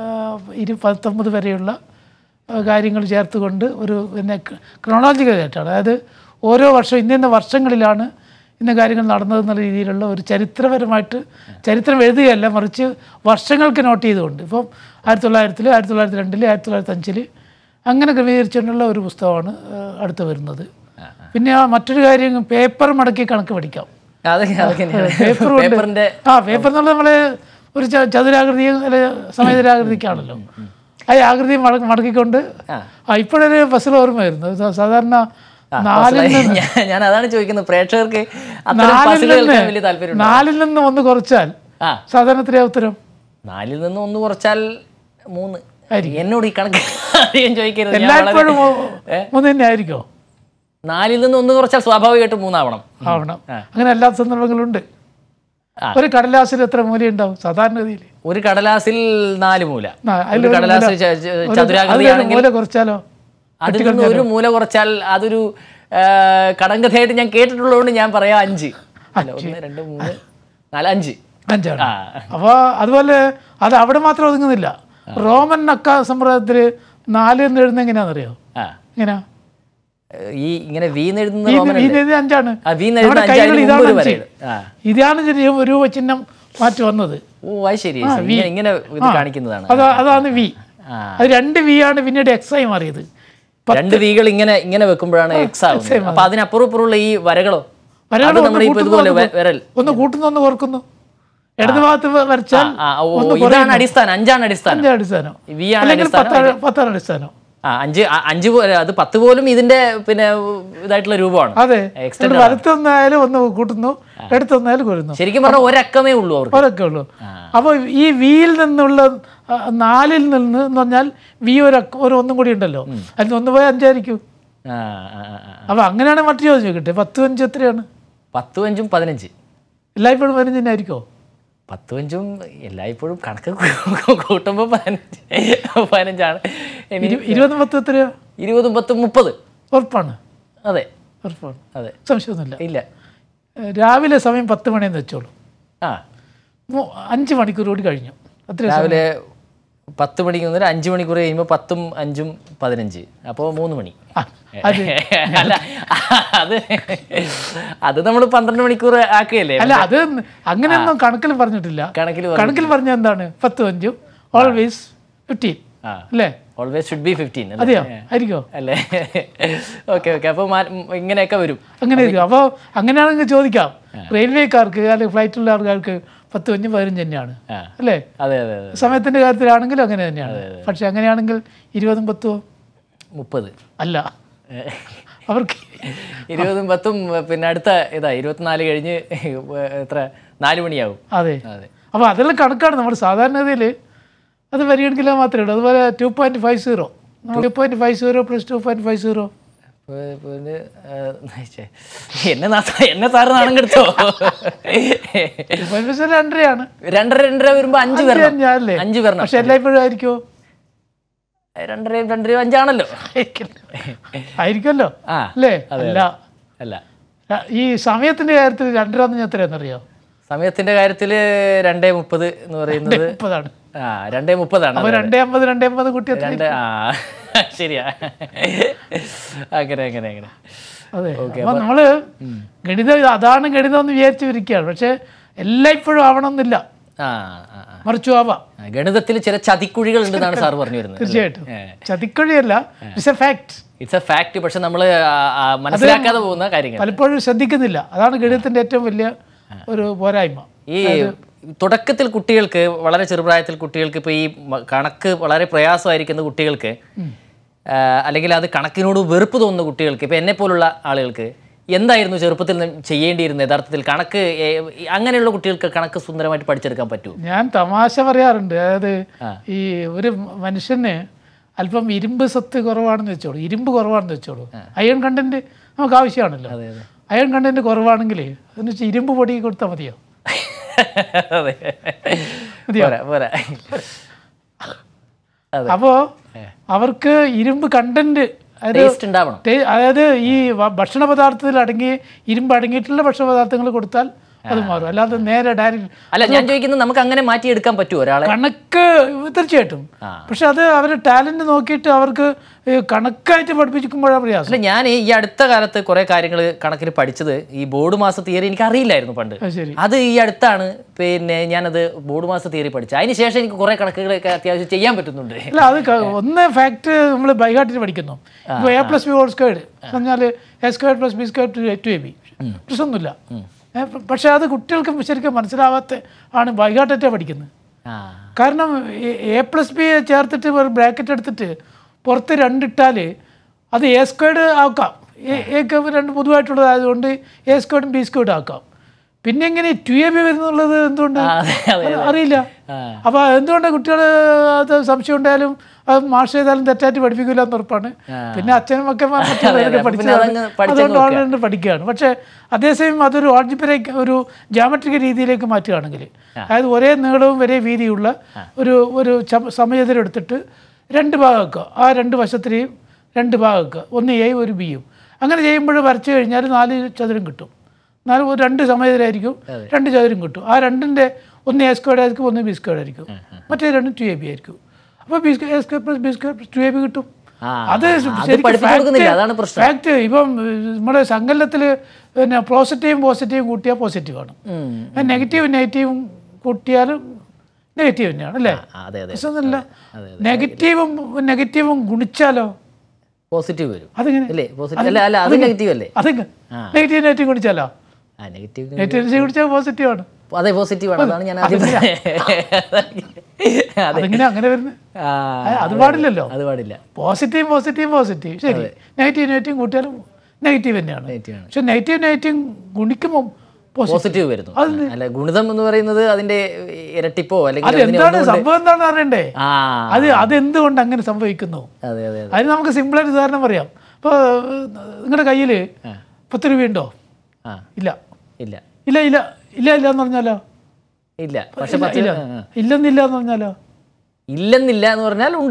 B: ഇരു പത്തൊമ്പത് വരെയുള്ള കാര്യങ്ങൾ ചേർത്തുകൊണ്ട് ഒരു പിന്നെ ക്രോണോളജിക്കലായിട്ടാണ് അതായത് ഓരോ വർഷം ഇന്നിന്ന വർഷങ്ങളിലാണ് ഇന്ന കാര്യങ്ങൾ നടന്നതെന്നുള്ള രീതിയിലുള്ള ഒരു ചരിത്രപരമായിട്ട് ചരിത്രം എഴുതുകയല്ല മറിച്ച് വർഷങ്ങൾക്ക് നോട്ട് ചെയ്തുകൊണ്ട് ഇപ്പം ആയിരത്തി തൊള്ളായിരത്തിൽ ആയിരത്തി തൊള്ളായിരത്തി രണ്ടിൽ ആയിരത്തി തൊള്ളായിരത്തി അഞ്ചിൽ അങ്ങനെ ക്രമീകരിച്ചുകൊണ്ടുള്ള ഒരു പുസ്തകമാണ് ആ, അടുത്ത് വരുന്നത് പിന്നെ ആ മറ്റൊരു കാര്യം പേപ്പർ മടക്കി കണക്ക് പഠിക്കാം
A: അതൊക്കെ അതൊക്കെയാണ്
B: പേപ്പർ കൊണ്ട്
A: പേപ്പറിന്റെ
B: ആ പേപ്പർ എന്നുള്ളത് നമ്മൾ ഒരു ച- ചതുരാകൃതിയും അല്ലെ സമയതരാകൃതിക്കാണല്ലോ ആ ആകൃതി മട- മടക്കിക്കൊണ്ട് ആ ഇപ്പോഴൊരു ബസ്സിൽ ഓർമ്മ വരുന്നു ഇത് സാധാരണ നാലിൽ
A: മനസ്സിലായി. ഞാൻ- ഞാൻ അതാണ് ചോദിക്കുന്നത് പ്രേക്ഷകർക്ക് അത്തരം
B: നാലിൽ
A: പസിൽ കേൾക്കാൻ
B: നിന്ന്
A: വലിയ താല്പര്യം
B: നാലിൽ നിന്ന് ഒന്ന് കുറച്ചാൽ
A: ആ
B: സാധാരണ എത്രയാ ഉത്തരം
A: നാലിൽ നിന്ന് ഒന്ന് കുറച്ചാൽ മൂന്ന് എന്നോട് ഈ കണക്ക് അധികം ചോദിക്കരുത് ഞാൻ
B: എല്ലായ്പ്പോഴും
A: വളരെ-
B: മൂന്ന് തന്നെ ആയിരിക്കോ
A: നാലിൽ നിന്ന് ഒന്ന് കുറച്ചാൽ സ്വാഭാവികമായിട്ടും മൂന്നാവണം
B: ആവണം അങ്ങനെ എല്ലാ സന്ദർഭങ്ങളുണ്ട്
A: ആ.
B: ഒരു കടലാസിൽ എത്ര മൂലയുണ്ടാവും സാധാരണഗതിയിൽ
A: ഒരു കടലാസിൽ നാല് മൂല
B: ആ,
A: ഒരു
B: അതിലൊരു
A: കടലാസ്
B: മൂല-
A: ച- ച-
B: ഒരു- അതിലൊരു
A: ചതുരാകൃതിയാണെങ്കിൽ
B: മൂല കുറച്ചാലോ
A: അതിൽ നിന്ന് ഒരു മൂല കുറച്ചാൽ അതൊരു ആ, കടങ്കഥയായിട്ട് ഞാൻ കേട്ടിട്ടുള്ളതുകൊണ്ട് ഞാൻ പറയാം അഞ്ച് അല്ല ഒന്ന് രണ്ട് മൂന്ന് നാല് അഞ്ച്
B: അഞ്ചാണ്
A: ആ
B: അപ്പോൾ അതുപോലെ അത് അവിടെ മാത്രം ഒതുങ്ങുന്നില്ല റോമൻ അക്ക സമ്പ്രദായത്തിൽ നാല് എന്ന് എഴുതുന്നത് എങ്ങനെയാണെന്നറിയോ
A: ആ
B: എങ്ങനെയാ
A: ഈ ഇങ്ങനെ വീന്നെഴുതുന്ന
B: ഈ
A: റോമൻ
B: ഈ എഴുതി അഞ്ചാണ്
A: ആ വീന്നെഴുതുന്ന
B: നമ്മുടെ
A: അഞ്ച്
B: കൈകൾ
A: അതിന്
B: ഇതാണ്
A: മുമ്പ് ഒരു
B: അഞ്ച്
A: വരയിടും. ആ
B: ഇതാണ് ഒരു രൂപ ചിഹ്നം മാറ്റി വന്നത്
A: ഓ അത് ശരി ശരി. ഇങ്ങനെ ഇങ്ങനെ ഇത് കാണിക്കുന്നതാണ്
B: അത് അതാണ് വി
A: ആ
B: അത് രണ്ട് വി ആണ് പിന്നീട് എക്സ് ആയി മാറിയത്
A: രണ്ട് വീകൾ ഇങ്ങനെ ഇങ്ങനെ വെക്കുമ്പോഴാണ് എക്സ് ആവുന്നത് അപ്പൊ അതിനപ്പുറം ഇപ്പുറമുള്ള ഈ വരകളോ
B: വരകൾ
A: അത്
B: ഒന്ന്
A: നമ്മുടെ ഇപ്പൊ
B: കൂട്ടുന്നു,
A: ഇതുപോലെ
B: ഒന്ന്
A: വെ- വിരൽ
B: ഒന്ന് കൂട്ടുന്നു ഒന്ന് കുറക്കുന്നു ഇടത് ഭാഗത്ത് വ- വരച്ചാൽ
A: ആ ഓ ഇതാണ് അടിസ്ഥാനം അഞ്ചാണ് അടിസ്ഥാനം
B: അഞ്ചാണ് അടിസ്ഥാനം
A: വി ആണ്
B: അല്ലെങ്കിൽ
A: അടിസ്ഥാനം
B: പത്താണ് പത്താണ് അടിസ്ഥാനം
A: ആ അഞ്ച് ആ, അഞ്ച് പോലെ അത് പത്ത് പോലും ഇതിന്റെ പിന്നെ ഇതായിട്ടുള്ള രൂപമാണ്
B: അതെ
A: Extended
B: എന്നിട്ട് വലത്തൊന്നായാലും ഒന്ന് കൂട്ടുന്നു ഇടത്തൊന്നായാലും കുറയുന്നു
A: ശരിക്കും പറഞ്ഞാൽ ഒരക്കമേ ഉള്ളൂ അവർക്ക്
B: അതൊക്കെ ഉള്ളൂ അപ്പോൾ ഈ വിയിൽ നിന്നുള്ള ആ, നാലിൽ നിന്ന് എന്ന് പറഞ്ഞാൽ വി ഒരു അക്ക- ഒരു ഒന്നും കൂടി ഉണ്ടല്ലോ അതിൽ ഒന്ന് പോയി അഞ്ചായിരിക്കും
A: ആ ആ ആ, ആ.
B: അപ്പോൾ അങ്ങനെയാണ് മറ്റു ചോദ്യം കിട്ടുക പത്തും അഞ്ചും എത്രയാണ്
A: പത്തും അഞ്ചും പതിനഞ്ച്
B: എല്ലായ്പ്പോഴും പതിനഞ്ച് തന്നെ ആയിരിക്കുമോ
A: പത്തും അഞ്ചും എല്ലായ്പ്പോഴും കണക്ക് കൂ- കൂട്ടുമ്പോൾ പതിനഞ്ച് പതിനഞ്ചാണ് ഇനി
B: ഇരു ഇരുപതും പത്തും എത്രയോ
A: ഇരുപതും പത്തും മുപ്പത്
B: ഉറപ്പാണ്
A: അതെ
B: ഉറപ്പാണ്
A: അതെ
B: സംശയമൊന്നുമില്ല
A: ഇല്ല
B: ഏഹ് രാവിലെ സമയം പത്ത് മണിയെന്ന് വെച്ചോളൂ
A: ആ
B: മൂ- അഞ്ച് മണിക്കൂർ കൂടി കഴിഞ്ഞു അത്ര
A: രാവിലെ പത്ത് മണിക്ക് മുതൽ അഞ്ച് മണിക്കൂർ കഴിയുമ്പോൾ പത്തും അഞ്ചും പതിനഞ്ച് അപ്പോൾ മൂന്ന് മണി
B: ആ, അത്
A: അല്ല അത് അത് നമ്മൾ പന്ത്രണ്ട് മണിക്കൂർ ആക്കുകയല്ലേ
B: അല്ല അത് അങ്ങനെയൊന്നും കണക്കിൽ പറഞ്ഞിട്ടില്ല
A: കണക്കിൽ
B: കണക്കിൽ പറഞ്ഞ എന്താണ് പത്തും അഞ്ചും ഓൾവേസ് ഫിഫ്റ്റീൻ
A: ആ
B: അല്ലേ
A: ഓൾവേസ് ഷുഡ് ബി ഫിഫ്റ്റീൻ
B: അതെയോ ആയിരിക്കോ
A: അല്ലേ ഓക്കെ ഓക്കെ അപ്പോൾ ഇങ്ങനെയൊക്കെ വരും
B: അങ്ങനെ ആയിരിക്കും അപ്പോൾ അങ്ങനെയാണെങ്കിൽ ചോദിക്കാം റെയിൽവേക്കാർക്ക് അല്ലെങ്കിൽ ഫ്ലൈറ്റുള്ള ആൾക്കാർക്ക് പത്ത് അഞ്ചും പതിനഞ്ച് തന്നെയാണ്
A: ആ
B: അല്ലേ
A: അതെ അതെ അതെ
B: സമയത്തിൻ്റെ കാര്യത്തിലാണെങ്കിലും അങ്ങനെ തന്നെയാണ് പക്ഷെ അങ്ങനെയാണെങ്കിൽ ഇരുപതും പത്തുമോ
A: മുപ്പത്
B: അല്ല അവർക്ക്
A: ഇരുപതും പത്തും പിന്നെ അടുത്ത ഇതാ ഇരുപത്തിനാല് കഴിഞ്ഞ് എത്ര നാല് മണിയാവും
B: അതെ
A: അതെ
B: അപ്പോൾ അതെല്ലാം കണക്കാണ് നമ്മൾ സാധാരണഗതിയിൽ അത് പരിഗണിക്കില്ല മാത്രമേ ഉള്ളൂ അതുപോലെ two point five zero two point five zero plus two point five zero
A: ഇപ്പൊ- ഇപ്പൊ ഇത്, ആ, ഛെ, എന്നെ നാ- എന്നെ സാറ് നാണം കെടുത്തോ
B: ടു പോയിൻറ്റ് ഫൈവ് സീറോ രണ്ടരയാണ്
A: രണ്ടര രണ്ടര വരുമ്പോ അഞ്ച് വരണം
B: ഞാനല്ലേ
A: അഞ്ച് വരണം
B: പക്ഷെ എല്ലായ്പ്പോഴും ആയിരിക്കുമോ
A: രണ്ടരയും രണ്ടരയും അഞ്ചാണല്ലോ
B: ആയിരിക്കുമല്ലോ
A: ആ
B: അല്ലേ അല്ല
A: അല്ല
B: ഈ സമയത്തിന്റെ കാര്യത്തിൽ രണ്ടര എന്ന് ഞാൻ എത്രയാണെന്നറിയോ
A: സമയത്തിന്റെ കാര്യത്തില് രണ്ടേ മുപ്പത് എന്ന് പറയുന്നത്
B: മുപ്പതാണ്
A: ആ രണ്ടേ മുപ്പതാണ്
B: അപ്പൊ രണ്ടേ അമ്പത് രണ്ടേ അമ്പത് കുട്ടി എത്ര
A: രണ്ട് ആ ശരിയാ അങ്ങനെ അങ്ങനെ അങ്ങനെ
B: അതെ അപ്പൊ നമ്മള് ഗണിതം അതാണ് ഗണിതം എന്ന് വിചാരിച്ചു ഇരിക്കുകയാണ് പക്ഷെ എല്ലായ്പ്പോഴും ആവണമെന്നില്ല
A: ആ ആ ആ.
B: മറിച്ചു ആവാം
A: ആ, ഗണിതത്തിൽ ചില ചതിക്കുഴികൾ ഉണ്ടെന്നാണ് സാർ പറഞ്ഞു വരുന്നത്
B: തീർച്ചയായിട്ടും ചതിക്കൊഴിയല്ല it's a fact
A: it's a fact പക്ഷെ നമ്മൾ മനസ്സിലാക്കാതെ പോകുന്ന കാര്യങ്ങൾ
B: പലപ്പോഴും ശ്രദ്ധിക്കുന്നില്ല അതാണ് ഗണിതത്തിന്റെ ഏറ്റവും വലിയ ഒരു പോരായ്മ
A: ഈ തുടക്കത്തിൽ കുട്ടികൾക്ക് വളരെ ചെറുപ്രായത്തിൽ കുട്ടികൾക്ക് ഇപ്പോൾ ഈ മ- കണക്ക് വളരെ പ്രയാസമായിരിക്കുന്ന കുട്ടികൾക്ക് ആ, അല്ലെങ്കിൽ അത് കണക്കിനോട് വെറുപ്പ് തോന്നുന്ന കുട്ടികൾക്ക് ഇപ്പോൾ എന്നെ പോലുള്ള ആളുകൾക്ക് എന്തായിരുന്നു ചെറുപ്പത്തിൽ നിന്ന് ചെയ്യേണ്ടിയിരുന്നത് യഥാർത്ഥത്തിൽ കണക്ക് ഏ, ഈ അങ്ങനെയുള്ള കുട്ടികൾക്ക് കണക്ക് സുന്ദരമായിട്ട് പഠിച്ചെടുക്കാൻ പറ്റുമോ
B: ഞാൻ തമാശ പറയാറുണ്ട് അതായത് ഈ ഒരു മനുഷ്യന് അല്പം ഇരുമ്പ് സത്ത് കുറവാണെന്ന് വെച്ചോളൂ ഇരുമ്പ് കുറവാണെന്ന് വെച്ചോളൂ അയൺ കണ്ടന്റ് നമുക്ക് ആവശ്യമാണല്ലോ
A: അതെ അതെ
B: അയൺ കണ്ടന്റ് കുറവാണെങ്കിൽ എന്ന് വെച്ചാൽ ഇരുമ്പ് പൊടി കൊടുത്താൽ മതിയോ
A: അതെ പോരാ പോരാ അതെ.
B: അപ്പോൾ അവർക്ക് ഇരുമ്പ് കണ്ടന്റ് അതായത്
A: ടേസ്റ്റ് ഉണ്ടാവണം
B: ടേ- അതായത് ഈ വ- ഭക്ഷണ പദാർത്ഥത്തിൽ അടങ്ങി ഇരുമ്പ് അടങ്ങിയിട്ടുള്ള ഭക്ഷണ പദാർത്ഥങ്ങൾ കൊടുത്താൽ അത് മാറും അല്ലാതെ നേരെ ഡയറക്റ്റ്
A: അല്ല ഞാൻ ചോദിക്കുന്നത് നമുക്ക് അങ്ങനെ മാറ്റിയെടുക്കാൻ പറ്റുമോ ഒരാളെ
B: കണക്ക് തീർച്ചയായിട്ടും
A: ആ.
B: പക്ഷെ അത് അവർ ടാലന്റ് നോക്കിയിട്ട് അവർക്ക് ഈ കണക്കായിട്ട് പഠിപ്പിക്കുമ്പോഴാണ് പ്രയാസം
A: അല്ല ഞാൻ ഈ അടുത്ത കാലത്ത് കുറെ കാര്യങ്ങൾ കണക്കിന് പഠിച്ചത് ഈ ബോർഡ് മാസ തിയറി എനിക്ക് അറിയില്ലായിരുന്നു പണ്ട്
B: അത് ശരി
A: അത് ഈ അടുത്താണ് പിന്നെ ഞാനത് ബോർഡ് മാസ തിയറി പഠിച്ചത് അതിന് ശേഷം എനിക്ക് കുറെ കണക്കുകളൊക്കെ അത്യാവശ്യം ചെയ്യാൻ പറ്റുന്നുണ്ട്
B: അല്ല അത് ക- ഒന്ന് ഫാക്ട് നമ്മൾ ബൈഹാർട്ടിൽ പഠിക്കുന്നു ഇപ്പോൾ A plus B whole squared പറഞ്ഞാൽ A square plus B square two two A B പ്രശ്നമൊന്നുമില്ല ഏ, പ- പക്ഷേ അത് കുട്ടികൾക്ക് ശരിക്കും മനസ്സിലാവാത്ത ആണ് ബൈഹാർട്ടറ്റേ പഠിക്കുന്നത്
A: ആ
B: കാരണം എ പ്ലസ് ബി ചേർത്തിട്ട് ഒരു ബ്രാക്കറ്റ് എടുത്തിട്ട് പുറത്ത് രണ്ടിട്ടാൽ അത് എ സ്ക്വയർഡ് ആക്കാം എ- എക്ക് രണ്ട് പൊതുവായിട്ടുള്ളതായതുകൊണ്ട് എ സ്ക്വയർഡും ബി സ്ക്വയർഡും ആക്കാം പിന്നെ എങ്ങനെ ടു എ ബി വരുന്നുള്ളത് എന്തുകൊണ്ട്
A: ആ, അതെ അതെ
B: അത് അറിയില്ല
A: ആ.
B: അപ്പോൾ എന്തുകൊണ്ട് കുട്ടികൾ അത് സംശയം ഉണ്ടായാലും അത് മാഷ് ചെയ്താലും തെറ്റായിട്ട് പഠിപ്പിക്കില്ല എന്ന് ഉറപ്പാണ് പിന്നെ അച്ഛനും ഒക്കെ മറ്റുള്ളവരൊക്കെ
A: അപ്പൊ പിന്നെ അതങ്ങ്
B: പഠിച്ചതാണ്
A: പഠിച്ചങ്ങ്
B: അതുകൊണ്ട് ഓൺലൈനിൽ പഠിക്കുകയാണ് പക്ഷേ അതേസമയം അതൊരു ഓൾജിബ്രേക്ക് ഒരു ജാമട്രിക് രീതിയിലേക്ക് മാറ്റുകയാണെങ്കിൽ അതായത് ഒരേ നീളവും ഒരേ വീതിയുള്ള ഒരു ഒരു ചമ- സമചതുരം എടുത്തിട്ട് രണ്ട് ഭാഗമാക്കുക ആ രണ്ട് വശത്തിനെയും രണ്ട് ഭാഗമാക്കുക ഒന്ന് എയും ഒരു ബിയും അങ്ങനെ ചെയ്യുമ്പോൾ വരച്ചു കഴിഞ്ഞാൽ നാല് ചതുരം കിട്ടും നാല് ഒരു രണ്ട് സമയത്തിലായിരിക്കും രണ്ട് ചതുരം കിട്ടും ആ രണ്ടിൻ്റെ ഒന്ന് എ സ്ക്വയർഡ് ആയിരിക്കും ഒന്ന് ബി സ്ക്വയർഡ് ആയിരിക്കും മറ്റേ രണ്ടും ടു എ ബി ആയിരിക്കും അപ്പോൾ B square A square plus B square plus two A B കിട്ടും
A: ആ,
B: അത്
A: അത് പഠിപ്പിച്ചു കൊടുക്കുന്നില്ല അതാണ് പ്രശ്നം
B: ഫാക്ട് ഇപ്പം നമ്മുടെ സങ്കലത്തിൽ പിന്നെ പോസിറ്റീവും പോസിറ്റീവും കൂട്ടിയാൽ പോസിറ്റീവാണ്
A: ഉം.
B: നെഗറ്റീവും നെഗറ്റീവും കൂട്ടിയാലും നെഗറ്റീവ് തന്നെയാണ് അല്ലേ
A: ആ, അതെ അതെ
B: പ്രശ്നമൊന്നുമില്ല നെഗറ്റീവും നെഗറ്റീവും ഗുണിച്ചാലോ
A: പോസിറ്റീവ് വരും
B: അതെങ്ങനെ
A: അല്ലേ പോസിറ്റീവ് അല്ല അല്ല അത് നെഗറ്റീവ് അല്ലേ
B: അതെങ്ങനെ നെഗറ്റീവ് നെഗറ്റീവ് ഗുണിച്ചാലോ
A: ആ നെഗറ്റീവ്
B: നെഗറ്റീവ് ഗുണിച്ചാൽ പോസിറ്റീവ് ആണ്
A: അതെ പോസിറ്റീവ് ആണ് അതാണ് ഞാൻ ആദ്യം അതെ
B: അതെങ്ങനെ അങ്ങനെ വരുന്നത്
A: ആ,
B: അത് പാടില്ലല്ലോ
A: അത് പാടില്ല
B: പോസിറ്റീവ് പോസിറ്റീവ് പോസിറ്റീവ് ശരി നെഗറ്റീവ് നെഗറ്റീവ് കൂട്ടിയാലും നെഗറ്റീവ് തന്നെയാണ്
A: നെഗറ്റീവ് ആണ്
B: പക്ഷെ നെഗറ്റീവ് നെഗറ്റീവ് ഗുണിക്കുമ്പോൾ പോസിറ്റീവ്
A: പോസിറ്റീവ് വരുന്നു അല്ല ഗുണിതം എന്ന് പറയുന്നത് അതിന്റെ ഇരട്ടിപ്പോ അല്ലെങ്കിൽ
B: അത്
A: അതിനെ
B: എന്താണ് സംഭവം എന്താണെന്ന് അറിയണ്ടേ
A: ആ
B: അത് അതെന്തുകൊണ്ട് അങ്ങനെ സംഭവിക്കുന്നു
A: അതെ അതെ അതെ
B: അതിന് നമുക്ക് സിമ്പിളായിട്ട് ഉദാഹരണം പറയാം അപ്പോൾ നിങ്ങളുടെ കയ്യിൽ പത്ത് രൂപയുണ്ടോ
A: ആ
B: ഇല്ല
A: ഇല്ല
B: ഇല്ല ഇല്ല ഇല്ല ഇല്ല എന്ന് പറഞ്ഞാലോ
A: ഇല്ല പക്ഷെ
B: ഇല്ല,
A: പത്ത്
B: ഇല്ല
A: ആ, ആ.
B: ഇല്ലെന്നില്ല എന്ന് പറഞ്ഞാലോ
A: ഇല്ലെന്നില്ല എന്ന് പറഞ്ഞാൽ ഉണ്ട്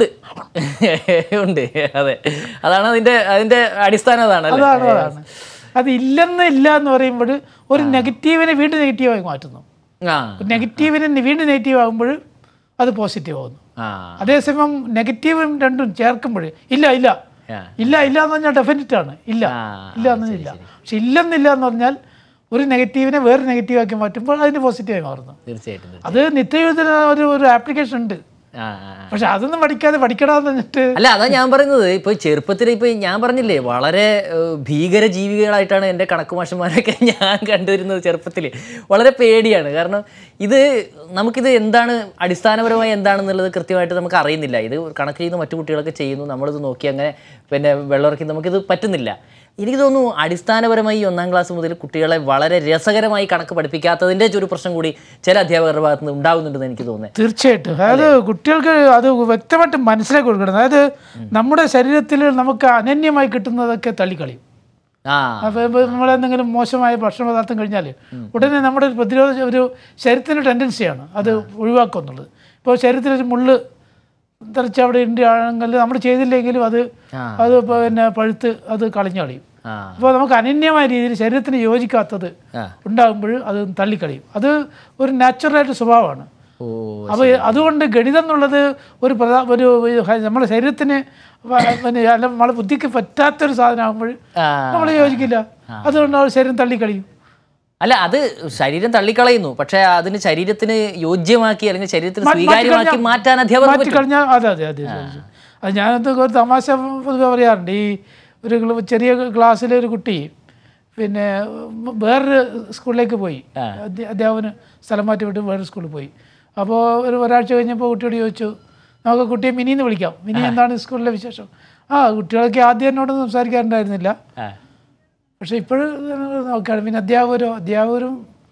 A: ഉണ്ട് അതെ അതാണ് അതിന്റെ അതിന്റെ അടിസ്ഥാനം അതാണ് അല്ലേ
B: അതാണ് അതാണ് അത് ഇല്ലെന്ന് ഇല്ല എന്ന് പറയുമ്പോൾ ഒരു നെഗറ്റീവിനെ വീണ്ടും നെഗറ്റീവായി മാറ്റുന്നു
A: ആ
B: നെഗറ്റീവിനെ വീണ്ടും നെഗറ്റീവ് ആകുമ്പോൾ അത് പോസിറ്റീവ് ആവുന്നു
A: ആ
B: അതേസമയം നെഗറ്റീവും രണ്ടും ചേർക്കുമ്പോൾ ഇല്ല ഇല്ല
A: ആ.
B: ഇല്ല ഇല്ല എന്ന് പറഞ്ഞാൽ ഡെഫിനറ്റ് ആണ് ഇല്ല
A: ആ,
B: ഇല്ല എന്ന് ഇല്ല പക്ഷെ ഇല്ലെന്നില്ല എന്ന് പറഞ്ഞാൽ ഒരു നെഗറ്റീവിനെ വേറെ നെഗറ്റീവ് ആക്കി മാറ്റുമ്പോൾ അതിന് പോസിറ്റീവായി മാറുന്നു
A: തീർച്ചയായിട്ടും തീർച്ചയായിട്ടും.
B: അത് നിത്യജീവിതത്തിന് ഒരു ഒരു ആപ്ലിക്കേഷൻ ഉണ്ട്
A: ആ ആ ആ.
B: പക്ഷെ അതൊന്നും പഠിക്കാതെ പഠിക്കണമെന്ന് പറഞ്ഞിട്ട്
A: അല്ല അതാ ഞാൻ പറയുന്നത് ഇപ്പൊ ചെറുപ്പത്തിൽ ഇപ്പൊ ഞാൻ പറഞ്ഞില്ലേ വളരെ ഏഹ്, ഭീകര ജീവികളായിട്ടാണ് എൻ്റെ കണക്ക് മാഷന്മാരൊക്കെ ഞാൻ കണ്ടുവരുന്നത് ചെറുപ്പത്തിൽ വളരെ പേടിയാണ് കാരണം ഇത് നമുക്കിത് എന്താണ് അടിസ്ഥാനപരമായി എന്താണെന്നുള്ളത് കൃത്യമായിട്ട് നമുക്ക് അറിയുന്നില്ല ഇത് കണക്ക് ചെയ്യുന്ന മറ്റു കുട്ടികളൊക്കെ ചെയ്യുന്നു നമ്മളിത് നോക്കി അങ്ങനെ പിന്നെ വെള്ളമിറക്കി നമുക്കിത് പറ്റുന്നില്ല എനിക്ക് തോന്നുന്നു അടിസ്ഥാനപരമായി ഈ ഒന്നാം ക്ലാസ് മുതൽ കുട്ടികളെ വളരെ രസകരമായി കണക്ക് പഠിപ്പിക്കാത്തതിൻ്റെ ഒരു പ്രശ്നം കൂടി ചില അധ്യാപകരുടെ ഭാഗത്ത് നിന്ന് ഉണ്ടാകുന്നുണ്ടെന്ന് എനിക്ക് തോന്നുന്നത്
B: തീർച്ചയായിട്ടും അതായത് കുട്ടികൾക്ക് അത് വ്യക്തമായിട്ട് മനസ്സിലാക്കി കൊടുക്കണം അതായത് നമ്മുടെ ശരീരത്തിൽ നമുക്ക് അനന്യമായി കിട്ടുന്നതൊക്കെ തള്ളിക്കളയും
A: ആ
B: അപ്പോൾ ഇപ്പോൾ നമ്മളെന്തെങ്കിലും മോശമായ ഭക്ഷണ പദാർത്ഥം കഴിഞ്ഞാൽ ഉടനെ നമ്മുടെ ഒരു പ്രതിരോധ ഒരു ശരീരത്തിൻ്റെ ടെൻഡൻസിയാണ് അത് ഒഴിവാക്കുക എന്നുള്ളത് ഇപ്പോൾ ശരീരത്തിലൊരു മുള്ള് തെറിച്ച് അവിടെ ഉണ്ട് ആണെങ്കിൽ നമ്മൾ ചെയ്തില്ലെങ്കിലും അത്
A: ആ.
B: അത് പിന്നെ പഴുത്ത് അത് കളഞ്ഞു കളയും
A: ആ
B: അപ്പോൾ നമുക്ക് അനന്യമായ രീതിയിൽ ശരീരത്തിന് യോജിക്കാത്തത്
A: ആ
B: ഉണ്ടാകുമ്പോൾ അത് തള്ളിക്കളയും അത് ഒരു നാച്ചുറലായിട്ട് സ്വഭാവമാണ്
A: ഓ
B: അപ്പോൾ അതുകൊണ്ട് ഗണിതം എന്നുള്ളത് ഒരു പ്രധാ ഒരു ഒരു ഹ- നമ്മുടെ ശരീരത്തിന് വ- പിന്നെ അല്ല നമ്മളെ ബുദ്ധിക്ക് പറ്റാത്തൊരു സാധനമാകുമ്പോൾ
A: ആ
B: നമ്മൾ യോജിക്കില്ല അതുകൊണ്ട് അവർ ശരീരം തള്ളിക്കളയും
A: അല്ല അത് ശരീരം തള്ളിക്കളയുന്നു പക്ഷെ അതിന് ശരീരത്തിന് യോജ്യമാക്കി അല്ലെങ്കിൽ ശരീരത്തിന് സ്വീകാര്യമാക്കി മാറ്റാൻ അധ്യാപകർ പറ്റും
B: മാറ്റിക്കഴിഞ്ഞാൽ അതെ അതെ അതെ ശരി. അത് ഞാനത് ഒരു തമാശ പൊതുവെ പറയാറുണ്ട് ഈ ഒരു ഗ്ല- ചെറിയ ക്ലാസ്സിലെ ഒരു കുട്ടി പിന്നെ ഉം, വേറൊരു സ്കൂളിലേക്ക് പോയി അധ്യ- അധ്യാപകന് സ്ഥലം മാറ്റി വിട്ട് വേറൊരു സ്കൂളിൽ പോയി അപ്പോൾ ഒരു ഒരാഴ്ച കഴിഞ്ഞപ്പോൾ കുട്ടിയോട് ചോദിച്ചു നമുക്ക് കുട്ടിയെ മിനിന്ന് വിളിക്കാം മിനി എന്താണ് സ്കൂളിലെ വിശേഷം ആ കുട്ടികളൊക്കെ ആദ്യം എന്നോടൊന്നും സംസാരിക്കാറുണ്ടായിരുന്നില്ല
A: ആ.
B: പക്ഷേ ഇപ്പോഴും നോക്കുകയാണ് പിന്നെ അധ്യാപകരോ അധ്യാപകരും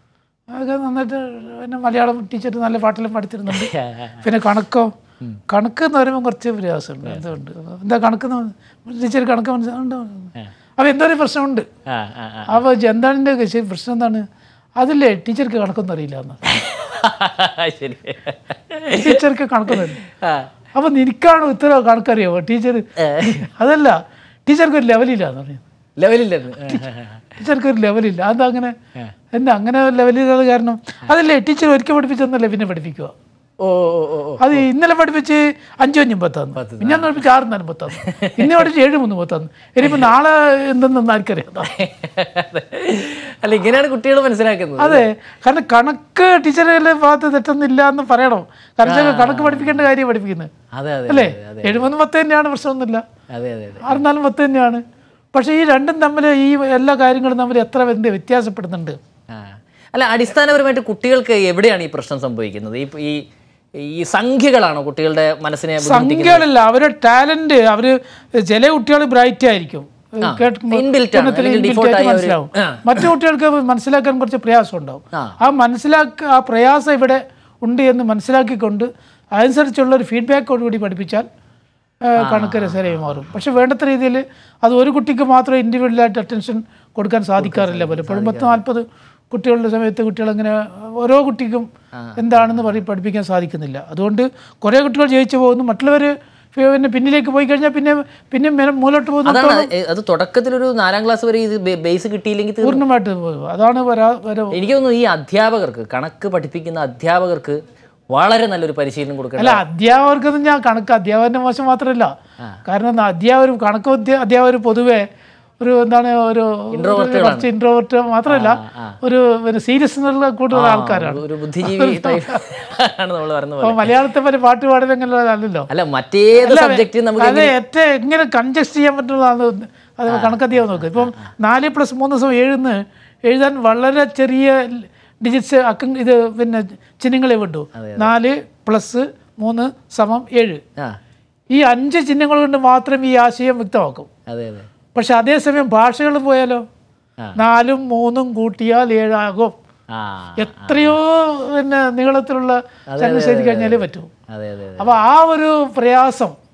B: ഒക്കെ നന്നായിട്ട് പിന്നെ മലയാളം ടീച്ചർ നല്ല പാട്ടെല്ലാം പഠിച്ചിരുന്നുണ്ട് പിന്നെ കണക്കോ കണക്ക് എന്ന് പറയുമ്പോൾ കുറച്ച് പ്രയാസമുണ്ട് എന്തുകൊണ്ട് എന്താ കണക്ക് ടീച്ചർ കണക്ക് മനസ്സിലുണ്ട് അപ്പോൾ എന്തോ ഒരു പ്രശ്നമുണ്ട്
A: ആ, ആ, ആ.
B: അപ്പോൾ എന്താണ് എൻ്റെ ശരി പ്രശ്നം എന്താണ് അതില്ലേ ടീച്ചർക്ക് കണക്കൊന്നും അറിയില്ല എന്ന്
A: ശരി
B: ടീച്ചർക്ക് കണക്കൊന്നും അറിയില്ല
A: ആ.
B: അപ്പോൾ നിനക്കാണോ ഇത്ര കണക്കറിയാമോ ടീച്ചർ അതല്ല ടീച്ചർക്ക് ഒരു ലെവലില്ല എന്ന് പറയും
A: ലെവലില്ലെന്ന്
B: ടീച്ചർക്ക് ഒരു ലെവലില്ല അതെന്താ അങ്ങനെ എന്താ അങ്ങനെ ലെവലില്ലാതെ കാരണം അതല്ലേ ടീച്ചർ ഒരിക്കൽ പഠിപ്പിച്ചെന്നല്ലേ പിന്നെ പഠിപ്പിക്കുക
A: ഓ ഓ ഓ ഓ
B: അത് ഇന്നലെ പഠിപ്പിച്ച് അഞ്ചു അഞ്ചും പത്താന്ന് പിന്നെ അന്ന് പഠിപ്പിച്ച് ആറ് നാലും പത്താന്ന് ഇന്ന് പഠിപ്പിച്ച് ഏഴ് മൂന്ന് പത്താന്ന് ഇനിയിപ്പോൾ നാളെ എന്തെന്ന് ആർക്കറിയാം
A: അല്ല ഇങ്ങനെയാണ് കുട്ടികൾ മനസ്സിലാക്കുന്നത്
B: അതെ കാരണം കണക്ക് ടീച്ചറുടെ ഭാഗത്ത് തെറ്റൊന്നുമില്ല എന്ന് പറയണം കാരണം കണക്ക് പഠിപ്പിക്കേണ്ട കാര്യം പഠിപ്പിക്കുന്നത്
A: അതെ അതെ
B: അല്ലേ എഴുപത് പത്ത് തന്നെയാണ് പ്രശ്നമൊന്നുമില്ല
A: അതെ അതെ അതെ
B: ആറ് നാലും പത്ത് തന്നെയാണ് പക്ഷേ ഈ രണ്ടും തമ്മിൽ ഈ എല്ലാ കാര്യങ്ങളും തമ്മിൽ എത്ര എന്ത് വ്യത്യാസപ്പെടുന്നുണ്ട്
A: ആ. അല്ല അടിസ്ഥാനപരമായിട്ട് കുട്ടികൾക്ക് എവിടെയാണ് ഈ പ്രശ്നം സംഭവിക്കുന്നത് ഈ ഈ ഈ സംഖ്യകളാണോ കുട്ടികളുടെ മനസ്സിനെ ബുദ്ധിമുട്ടിക്കുന്നത്
B: സംഖ്യകളല്ല അവരുടെ ടാലന്റ് അവര് ചില കുട്ടികൾ ബ്രൈറ്റ് ആയിരിക്കും കേൾക്കുമ്പോൾ
A: Inbuilt ആണ്,
B: പൂർണ്ണത്തിൽ
A: അല്ലെങ്കിൽ
B: inbuilt
A: default
B: ആയിട്ട്
A: ആയി അവര്-
B: മനസ്സിലാവും
A: ആ.
B: മറ്റു കുട്ടികൾക്ക് മനസ്സിലാക്കാൻ കുറച്ച് പ്രയാസം ഉണ്ടാവും
A: ആ.
B: ആ മനസ്സിലാക്ക ആ പ്രയാസം ഇവിടെ ഉണ്ട് എന്ന് മനസ്സിലാക്കിക്കൊണ്ട് അതനുസരിച്ചുള്ള ഒരു ഫീഡ്ബാക്കോടുകൂടി പഠിപ്പിച്ചാൽ ആ, കണക്ക് രസകരമായി മാറും പക്ഷെ വേണ്ടത്ര രീതിയിൽ അത് ഒരു കുട്ടിക്ക് മാത്രം ഇൻഡിവിജ്വലായിട്ട് അറ്റൻഷൻ കൊടുക്കാൻ സാധിക്കാറില്ല പലപ്പോഴും പത്ത് നാൽപ്പത് കുട്ടികളുടെ സമയത്ത് കുട്ടികൾ അങ്ങനെ ഓരോ കുട്ടിക്കും എന്താണെന്ന് പറയും പഠിപ്പിക്കാൻ സാധിക്കുന്നില്ല അതുകൊണ്ട് കുറേ കുട്ടികൾ ജയിച്ചു പോകുന്നു മറ്റുള്ളവർ പിന്നെ പിന്നിലേക്ക് പോയി കഴിഞ്ഞാൽ പിന്നെ പിന്നെ മേ- മുന്നോട്ട് പോകുന്ന
A: അതാണ് എ, അത് തുടക്കത്തിലൊരു നാലാം ക്ലാസ് വരെ ഇത് ബേസ് കിട്ടിയില്ലെങ്കിൽ തീർന്നു.
B: പൂർണ്ണമായിട്ട് പോകും അതാണ് വരാ വര
A: എനിക്ക് തോന്നുന്നു ഈ അധ്യാപകർക്ക് കണക്ക് പഠിപ്പിക്കുന്ന അധ്യാപകർക്ക് വളരെ നല്ലൊരു പരിശീലനം കൊടുക്കണം
B: അല്ല അധ്യാപകർക്കൊന്നും ഞാൻ കണക്ക് അധ്യാപകന്റെ മോശം മാത്രമല്ല കാരണം അധ്യാപകർ കണക്ക് അധ്യ- അധ്യാപകർ പൊതുവെ ഒരു എന്താണ് ഒരു ഒരു കുറച്ച് ഇൻട്രോവേർട്ട് മാത്രമല്ല ഒരു പിന്നെ സീരിയസ് എന്നുള്ള കൂടുതൽ ആൾക്കാരാണ്
A: ഒരു ബുദ്ധിജീവി ടൈപ്പ് ആണ് നമ്മൾ പറയുന്നത് പോലെ
B: അപ്പോൾ മലയാളത്തെ പോലെ പാട്ട് പാടുന്നല്ലോ
A: അല്ല മറ്റേത് സബ്ജക്റ്റ് നമുക്ക്
B: അത് ഏറ്റവും എങ്ങനെ കൺജസ്റ്റ് ചെയ്യാൻ പറ്റുന്നതാണ് അത് കണക്കധികം നോക്കുക ഇപ്പം നാല് പ്ലസ് മൂന്ന് ദിവസം എഴുന്ന് എഴുതാൻ വളരെ ചെറിയ ഡിജിറ്റ്സ് അക്ക ഇത് പിന്നെ ചിഹ്നങ്ങളെ വിട്ടു നാല് പ്ലസ് മൂന്ന് സമം ഏഴ്
A: ആ
B: ഈ അഞ്ച് ചിഹ്നങ്ങൾ കൊണ്ട് മാത്രം ഈ ആശയം വ്യക്തമാക്കും
A: അതെ അതെ
B: പക്ഷെ അതേസമയം ഭാഷകൾ പോയാലോ
A: ആ.
B: നാലും മൂന്നും കൂട്ടിയാൽ ഏഴാകും
A: ആ
B: എത്രയോ പിന്നെ നീളത്തിലുള്ള ചലനം ചെയ്ത് കഴിഞ്ഞാലേ പറ്റൂ
A: അതെ അതെ അതെ
B: അപ്പോൾ ആ ഒരു പ്രയാസം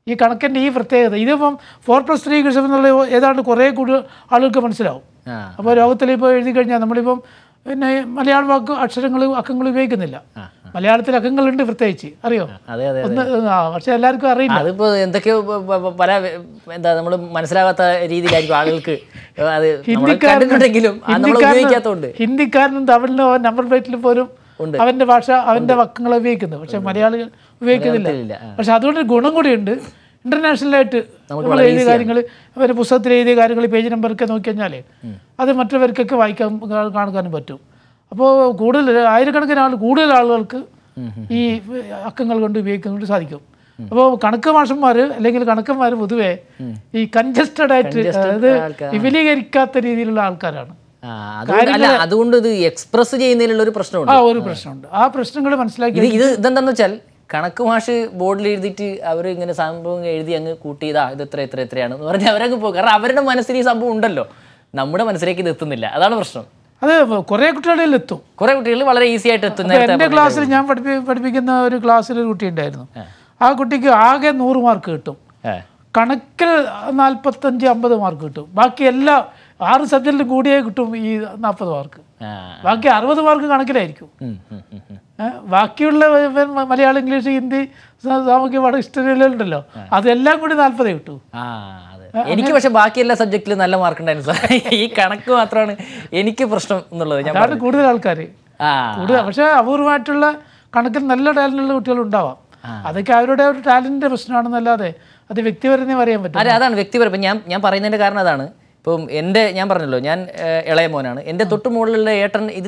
B: ഈ കണക്കിൻ്റെ ഈ പ്രത്യേകത ഇതിപ്പം ഫോർ പ്ലസ് ത്രീ കിട്ടും എന്നുള്ള ഏതാണ്ട് കുറേ കൂടുതൽ ആളുകൾക്ക് മനസ്സിലാവും
A: ആ
B: അപ്പോൾ ലോകത്തിൽ ഇപ്പോൾ എഴുതി കഴിഞ്ഞാൽ നമ്മളിപ്പം പിന്നെ മലയാള വാക്ക് അക്ഷരങ്ങൾ അക്കങ്ങൾ ഉപയോഗിക്കുന്നില്ല മലയാളത്തിൽ അക്കങ്ങളുണ്ട് പ്രത്യേകിച്ച് അറിയോ
A: അതെ അതെ
B: ഒന്ന് ആ പക്ഷെ എല്ലാവർക്കും അറിയില്ല
A: അതിപ്പോ എന്തൊക്കെയോ പ- പ- പ- പല എന്താ നമ്മൾ മനസ്സിലാകാത്ത രീതിയിലായിരിക്കും ആളുകൾക്ക് അത് നമ്മൾ കണ്ടിട്ടുണ്ടെങ്കിലും അത് നമ്മൾ ഉപയോഗിക്കാത്തതുകൊണ്ട്
B: ഹിന്ദിക്കാരനും തമിഴിനും അവൻ നമ്പർ പ്ലേറ്റിൽ പോലും
A: ഉണ്ട്.
B: അവന്റെ ഭാഷ അവന്റെ വക്കങ്ങൾ ഉപയോഗിക്കുന്നത് പക്ഷെ മലയാളികൾ ഉപയോഗിക്കുന്നില്ല
A: ഇല്ല
B: പക്ഷെ അതുകൊണ്ട് ഒരു ഗുണം കൂടിയുണ്ട് ഇന്റർനാഷണലായിട്ട് നമ്മൾ എഴുതിയ കാര്യങ്ങൾ അവരുടെ പുസ്തകത്തിൽ എഴുതിയ കാര്യങ്ങൾ പേജ് നമ്പറൊക്കെ നോക്കി കഴിഞ്ഞാൽ അത് മറ്റവർക്കൊക്കെ വായിക്കാൻ കാ- കാണാനും പറ്റും അപ്പോൾ കൂടുതൽ ആയിരക്കണക്കിന് ആൾ കൂടുതൽ ആളുകൾക്ക് ഈ അക്കങ്ങൾ കൊണ്ട് ഉപയോഗിക്കാൻ സാധിക്കും അപ്പോൾ കണക്ക് മാഷന്മാർ അല്ലെങ്കിൽ കണക്കന്മാർ പൊതുവെ ഈ കൺജസ്റ്റഡ് ആയിട്ട് അതായത് വിപുലീകരിക്കാത്ത രീതിയിലുള്ള ആൾക്കാരാണ്
A: ആ, അതുകൊണ്ട് അല്ല അതുകൊണ്ട് ഇത് എക്സ്പ്രസ് ചെയ്യുന്നതിലുള്ള ഒരു പ്രശ്നമുണ്ട്
B: ആ ഒരു പ്രശ്നമുണ്ട് ആ പ്രശ്നങ്ങൾ മനസ്സിലാക്കി
A: ഇത് ഇത് ഇതെന്താന്ന് വെച്ചാൽ കണക്ക് മാഷ് ബോർഡിൽ എഴുതിയിട്ട് അവർ ഇങ്ങനെ സംഭവം എഴുതി അങ്ങ് കൂട്ടി ഇതാ ഇത് ഇത്ര ഇത്ര ഇത്രയാണ് എന്ന് പറഞ്ഞാൽ അവരങ്ങ് പോകും കാരണം അവരുടെ മനസ്സിൽ ഈ സംഭവം ഉണ്ടല്ലോ നമ്മുടെ മനസ്സിലേക്ക് ഇത് എത്തുന്നില്ല അതാണ് പ്രശ്നം
B: അത് കുറേ കുട്ടികളിൽ എത്തും
A: കുറെ കുട്ടികൾ വളരെ ഈസി ആയിട്ട് എത്തും
B: അപ്പോൾ എൻ്റെ ക്ലാസ്സിൽ ഞാൻ പഠിപ്പി പഠിപ്പിക്കുന്ന ഒരു ക്ലാസ്സിൽ ഒരു കുട്ടി ഉണ്ടായിരുന്നു ആ കുട്ടിക്ക് ആകെ നൂറ് മാർക്ക് കിട്ടും
A: ഏ.
B: കണക്കിൽ നാൽപ്പത്തഞ്ച് അമ്പത് മാർക്ക് കിട്ടും ബാക്കി എല്ലാ ആറ് സബ്ജക്റ്റിലും കൂടിയേ കിട്ടും ഈ നാൽപ്പത് മാർക്ക്
A: ആ.
B: ബാക്കി അറുപത് മാർക്ക് കണക്കിലായിരിക്കും
A: ഉം, ഉം, ഉം, ഉം.
B: ഏ, ബാക്കിയുള്ള വ- വ- മലയാളം ഇംഗ്ലീഷ് ഹിന്ദി സ- സാമൂഹ്യ പാഠ ഹിസ്റ്ററിയിലുണ്ടല്ലോ അതെല്ലാം കൂടി നാൽപ്പതേ കിട്ടൂ
A: ആ അതെ എനിക്ക് പക്ഷെ ബാക്കി എല്ലാ സബ്ജക്റ്റിലും നല്ല മാർക്ക് ഉണ്ടായിരുന്നു സാർ ഈ കണക്ക് മാത്രമാണ് എനിക്ക് പ്രശ്നം എന്നുള്ളത് ഞാൻ
B: അതാണ് കൂടുതൽ ആൾക്കാർ
A: ആ
B: കൂടുതൽ പക്ഷേ അപൂർവമായിട്ടുള്ള കണക്കിൽ നല്ല ടാലൻ്റുള്ള കുട്ടികളുണ്ടാവാം അതൊക്കെ അവരുടെ ഒരു ടാലൻറ്റിൻ്റെ പ്രശ്നമാണെന്നല്ലാതെ അത് വ്യക്തിപരനെ പറയാൻ പറ്റും
A: അതെ അതാണ് വ്യക്തിപരം ഇപ്പം ഞാൻ ഞാൻ പറയുന്നതിൻ്റെ കാരണം അതാണ് ഇപ്പം എൻ്റെ ഞാൻ പറഞ്ഞല്ലോ ഞാൻ ഏഹ്, ഇളയ മോനാണ് എൻ്റെ തൊട്ട് മുകളിലുള്ള ഏട്ടൻ ഇതിൽ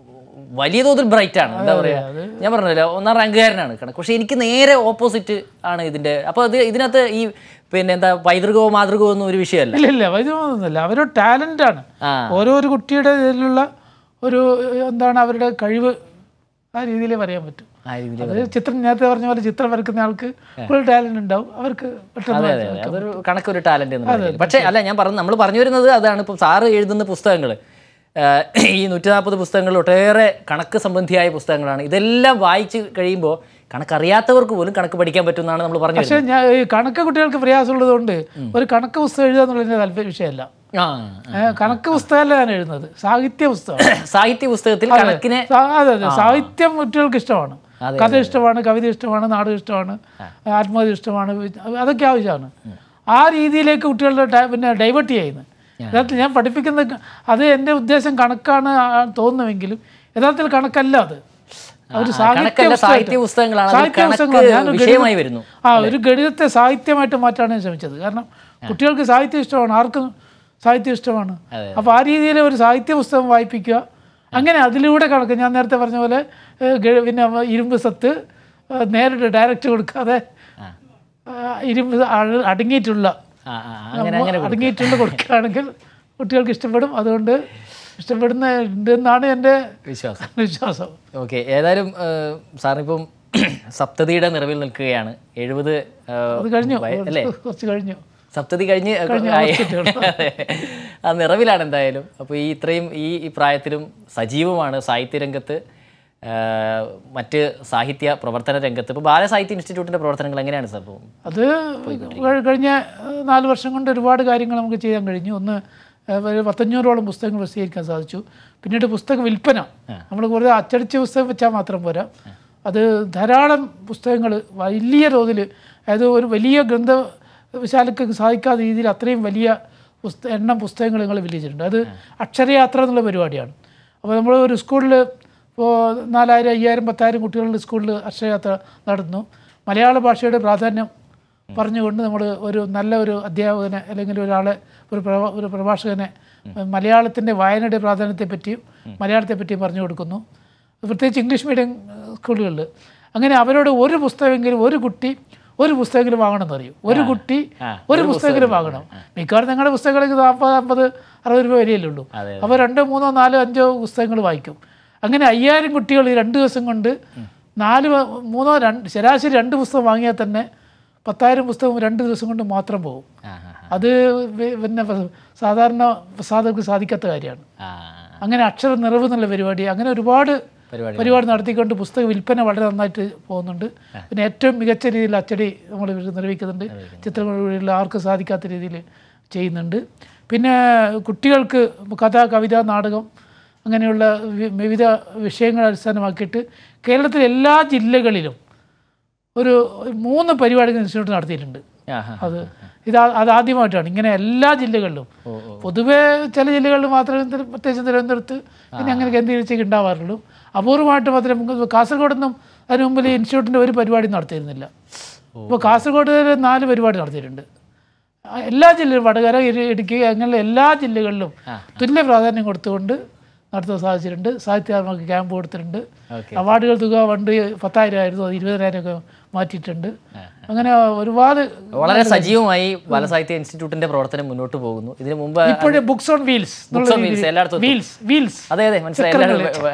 A: വലിയ തോതിൽ ബ്രൈറ്റ് ആണ് എന്താ പറയുക ഞാൻ പറഞ്ഞല്ലോ ഒന്നാം റാങ്കുകാരനാണ് കണക്ക് പക്ഷേ എനിക്ക് നേരെ ഓപ്പോസിറ്റ് ആണ് ഇതിൻ്റെ അപ്പോൾ അത് ഇതിനകത്ത് ഈ പിന്നെ എന്താ പൈതൃകമോ മാതൃകമോ ഒന്നും ഒരു വിഷയമല്ല
B: ഇല്ല ഇല്ല വൈദ്യമൊന്നുമില്ല അവരൊരു ടാലൻ്റാണ്
A: ആ
B: ഓരോരോ കുട്ടിയുടെ ഇതിലുള്ള ഒരു എന്താണ് അവരുടെ കഴിവ് ആ രീതിയിൽ പറയാൻ പറ്റും
A: ആ രീതിയിൽ
B: അത് ചിത്രം നേരത്തെ പറഞ്ഞ പോലെ ചിത്രം വരക്കുന്ന ആൾക്ക് ഫുൾ ടാലൻ്റ് ഉണ്ടാവും അവർക്ക് പെട്ടെന്ന്
A: അതെ അതെ അതൊരു കണക്കൊരു ടാലന്റ് എന്ന് പറയുന്നത് പക്ഷേ അല്ല ഞാൻ പറഞ്ഞു നമ്മൾ പറഞ്ഞു വരുന്നത് അതാണ് ഇപ്പം സാറ് എഴുതുന്ന പുസ്തകങ്ങൾ ഈ നൂറ്റി നാൽപ്പത് പുസ്തകങ്ങൾ ഒട്ടേറെ കണക്ക് സംബന്ധിയായ പുസ്തകങ്ങളാണ് ഇതെല്ലാം വായിച്ച് കഴിയുമ്പോൾ കണക്കറിയാത്തവർക്ക് പോലും കണക്ക് പഠിക്കാൻ പറ്റുമെന്നാണ് നമ്മൾ പറഞ്ഞു
B: പക്ഷേ ഞാൻ ഈ കണക്ക് കുട്ടികൾക്ക് പ്രയാസമുള്ളത് കൊണ്ട് ഒരു കണക്ക് പുസ്തകം എഴുതുക എന്നുള്ളതിൻ്റെ താല്പര്യ വിഷയമല്ല
A: ആ
B: ഏ, കണക്ക് പുസ്തകമല്ല ഞാൻ എഴുതുന്നത് സാഹിത്യ പുസ്തകം
A: സാഹിത്യ പുസ്തകത്തിൽ കണക്കിനെ
B: സാ- അതെ അതെ സാഹിത്യം കുട്ടികൾക്ക് ഇഷ്ടമാണ് കഥ ഇഷ്ടമാണ് കവിത ഇഷ്ടമാണ് നാടകം ഇഷ്ടമാണ് ആത്മകഥ ഇഷ്ടമാണ് അതൊക്കെ ആവശ്യമാണ് ആ രീതിയിലേക്ക് കുട്ടികളുടെ ടൈ- പിന്നെ ഡൈവേർട്ട് ചെയ്യുന്നത് യഥാർത്ഥത്തിൽ ഞാൻ പഠിപ്പിക്കുന്ന ക- അത് എൻ്റെ ഉദ്ദേശം കണക്കാണ് ആ തോന്നുമെങ്കിലും യഥാർത്ഥത്തിൽ കണക്കല്ല അത് ഒരു സാഹിത്യ
A: കണക്കല്ല
B: പുസ്തകമായിട്ട്-
A: സാഹിത്യ പുസ്തകങ്ങളാണ് അതിൽ
B: സാഹിത്യ
A: കണക്ക്
B: പുസ്തകങ്ങളാണ്. ഞാൻ ഒരു
A: വിഷയമായി
B: ഗണിത-
A: വരുന്നു
B: ആ ഒരു ഗണിതത്തെ സാഹിത്യമായിട്ട് മാറ്റാണ് ഞാൻ ശ്രമിച്ചത് കാരണം കുട്ടികൾക്ക് സാഹിത്യം ഇഷ്ടമാണ് ആർക്കും സാഹിത്യം ഇഷ്ടമാണ് അപ്പോൾ ആ രീതിയിൽ ഒരു സാഹിത്യ പുസ്തകം വായിപ്പിക്കുക അങ്ങനെ അതിലൂടെ കണക്ക് ഞാൻ നേരത്തെ പറഞ്ഞ പോലെ ഏ, ഗ- പിന്നെ ഇരുമ്പ് സത്ത് ഏ, നേരിട്ട് ഡയറക്റ്റ് കൊടുക്കാതെ ആ, ഇരുമ്പ് അട- അടങ്ങിയിട്ടുള്ള
A: ആ ആ അങ്ങനെ അങ്ങനെ
B: അടങ്ങിയിട്ടുള്ള കൊടുക്കുകയാണെങ്കിൽ കുട്ടികൾക്ക് ഇഷ്ടപ്പെടും അതുകൊണ്ട് ഇഷ്ടപ്പെടുന്ന ഉണ്ടെന്നാണ് എൻ്റെ
A: വിശ്വാസം
B: വിശ്വാസം
A: ഓക്കെ ഏതായാലും സാറിനിപ്പം സപ്തതിയുടെ നിറവിൽ നിൽക്കുകയാണ് എഴുപത്
B: അത് കഴിഞ്ഞു
A: അല്ലേ
B: കുറച്ച് കഴിഞ്ഞു
A: സപ്തതി കഴിഞ്ഞ് ആയി. അതെ. ആ നിറവിലാണ് എന്തായാലും അപ്പോൾ ഈ ഇത്രയും ഈ ഈ പ്രായത്തിലും സജീവമാണ് സാഹിത്യരംഗത്ത് ആ, മറ്റ് സാഹിത്യ പ്രവർത്തന രംഗത്ത് ഇപ്പോൾ ബാലസാഹിത്യ ഇൻസ്റ്റിറ്റ്യൂട്ടിൻ്റെ പ്രവർത്തനങ്ങൾ എങ്ങനെയാണ് സാർ ഇപ്പോൾ
B: അത് കഴി- കഴിഞ്ഞ ഏഹ്, നാല് വർഷം കൊണ്ട് ഒരുപാട് കാര്യങ്ങൾ നമുക്ക് ചെയ്യാൻ കഴിഞ്ഞു ഒന്ന് ഏഹ്, ഒരു പത്തഞ്ഞൂറോളം പുസ്തകങ്ങൾ പ്രസിദ്ധീകരിക്കാൻ സാധിച്ചു പിന്നീട് പുസ്തക വിൽപ്പന നമ്മൾ കൂടുതൽ അച്ചടിച്ച പുസ്തകം വെച്ചാൽ മാത്രം പോരാ അത് ധാരാളം പുസ്തകങ്ങൾ വലിയ തോതിൽ അതായത് ഒരു വലിയ ഗ്രന്ഥശാലക്ക് സാധിക്കാത്ത രീതിയിൽ അത്രയും വലിയ പുസ്ത എണ്ണം പുസ്തകങ്ങൾ നിങ്ങൾ വില്ലിച്ചിട്ടുണ്ട് അത് അക്ഷരയാത്ര എന്നുള്ള പരിപാടിയാണ് അപ്പോൾ നമ്മൾ ഒരു സ്കൂളിൽ ഇപ്പോൾ നാലായിരം അയ്യായിരം പത്തായിരം കുട്ടികളുടെ സ്കൂളിൽ അക്ഷരയാത്ര നടന്നു മലയാള ഭാഷയുടെ പ്രാധാന്യം പറഞ്ഞുകൊണ്ട് നമ്മൾ ഒരു നല്ല ഒരു അധ്യാപകനെ അല്ലെങ്കിൽ ഒരാളെ ഒരു പ്രഭ ഒരു പ്രഭാഷകനെ മലയാളത്തിൻ്റെ വായനയുടെ പ്രാധാന്യത്തെപ്പറ്റിയും മലയാളത്തെപ്പറ്റിയും പറഞ്ഞു കൊടുക്കുന്നു പ്രത്യേകിച്ച് ഇംഗ്ലീഷ് മീഡിയം സ്കൂളുകളിൽ അങ്ങനെ അവരോട് ഒരു പുസ്തകമെങ്കിലും ഒരു കുട്ടി ഒരു പുസ്തകമെങ്കിലും വാങ്ങണം എന്ന് പറയും ഒരു കുട്ടി ഒരു പുസ്തകമെങ്കിലും വാങ്ങണം മിക്കവാറും നിങ്ങളുടെ പുസ്തകങ്ങൾക്ക് നാൽപ്പത് അമ്പത് അറുപത് രൂപ വരെയല്ലേ ഉള്ളൂ
A: അതെ,
B: അപ്പോൾ രണ്ടോ മൂന്നോ നാലോ അഞ്ചോ പുസ്തകങ്ങൾ വായിക്കും അങ്ങനെ അയ്യായിരം കുട്ടികൾ ഈ രണ്ട് ദിവസം കൊണ്ട് നാല് വ- മൂന്നോ രണ്ട് ശരാശരി രണ്ട് പുസ്തകം വാങ്ങിയാൽ തന്നെ പത്തായിരം പുസ്തകം രണ്ട് ദിവസം കൊണ്ട് മാത്രം പോകും
A: ആ ആ,
B: അത് വി- പിന്നെ പ- സാധാരണ പ്രസാദകർക്ക് സാധിക്കാത്ത കാര്യമാണ്
A: ആ
B: അങ്ങനെ അക്ഷര നിറവ് എന്നുള്ള പരിപാടി അങ്ങനെ ഒരുപാട്
A: പരിപാടി
B: പരിപാടി നടത്തിക്കൊണ്ട് പുസ്തക വിൽപ്പന വളരെ നന്നായിട്ട് പോകുന്നുണ്ട് പിന്നെ ഏറ്റവും മികച്ച രീതിയിൽ അച്ചടി നമ്മൾ നിർവഹിക്കുന്നുണ്ട് ചിത്രങ്ങൾ വഴിയുള്ള ആർക്കും സാധിക്കാത്ത രീതിയിൽ ചെയ്യുന്നുണ്ട് പിന്നെ കുട്ടികൾക്ക് കഥ കവിത നാടകം അങ്ങനെയുള്ള വി- വിവിധ വിഷയങ്ങൾ അടിസ്ഥാനമാക്കിയിട്ട് കേരളത്തിലെ എല്ലാ ജില്ലകളിലും ഒരു മൂന്ന് പരിപാടികൾ ഇൻസ്റ്റിറ്റ്യൂട്ട് നടത്തിയിട്ടുണ്ട്
A: ആ ആ
B: അത് ഇത് ആ- അത് ആദ്യമായിട്ടാണ് ഇങ്ങനെ എല്ലാ ജില്ലകളിലും പൊതുവേ ചില ജില്ലകളിൽ മാത്രമേ തിരു- പ്രത്യേകിച്ച് തിരുവനന്തപുരത്ത് പിന്നെ അങ്ങനെ കേന്ദ്രീകരിച്ചൊക്കെ ഉണ്ടാവാറുള്ളൂ അപൂർവമായിട്ട് മാത്രമേ നമുക്ക് കാസർഗോഡ് നിന്നും അതിന് മുമ്പിൽ ഇൻസ്റ്റിറ്റ്യൂട്ടിൻ്റെ ഒരു പരിപാടി നടത്തിയിരുന്നില്ല ഇപ്പോൾ കാസർഗോഡ് നാല് പരിപാടി നടത്തിയിട്ടുണ്ട് ആ, എല്ലാ ജില്ലയിലും വടകര ഇരു- ഇടുക്കി അങ്ങനെ എല്ലാ ജില്ലകളിലും തുല്യ പ്രാധാന്യം കൊടുത്തുകൊണ്ട് നടത്താൻ സാധിച്ചിട്ടുണ്ട് സാഹിത്യാത്മക ക്യാമ്പ് കൊടുത്തിട്ടുണ്ട്
A: ഓക്കെ
B: അവാർഡുകൾ തുക പണ്ട് പത്തായിരം ആയിരുന്നു അത് ഇരുപതിനായിരം ഒക്കെ മാറ്റിയിട്ടുണ്ട് അങ്ങനെ ഒരുപാട്
A: വളരെ സജീവമായി ബാലസാഹിത്യ ഇൻസ്റ്റിറ്റ്യൂട്ടിന്റെ പ്രവർത്തനം മുന്നോട്ട് പോകുന്നു ഇതിനു മുമ്പ്
B: ഇപ്പോഴും books on wheels
A: Books on Wheels എല്ലായിടത്തും എത്തും.
B: വീൽസ് വീൽസ്
A: അതെ അതെ മനസ്സിലായി എല്ലാവരും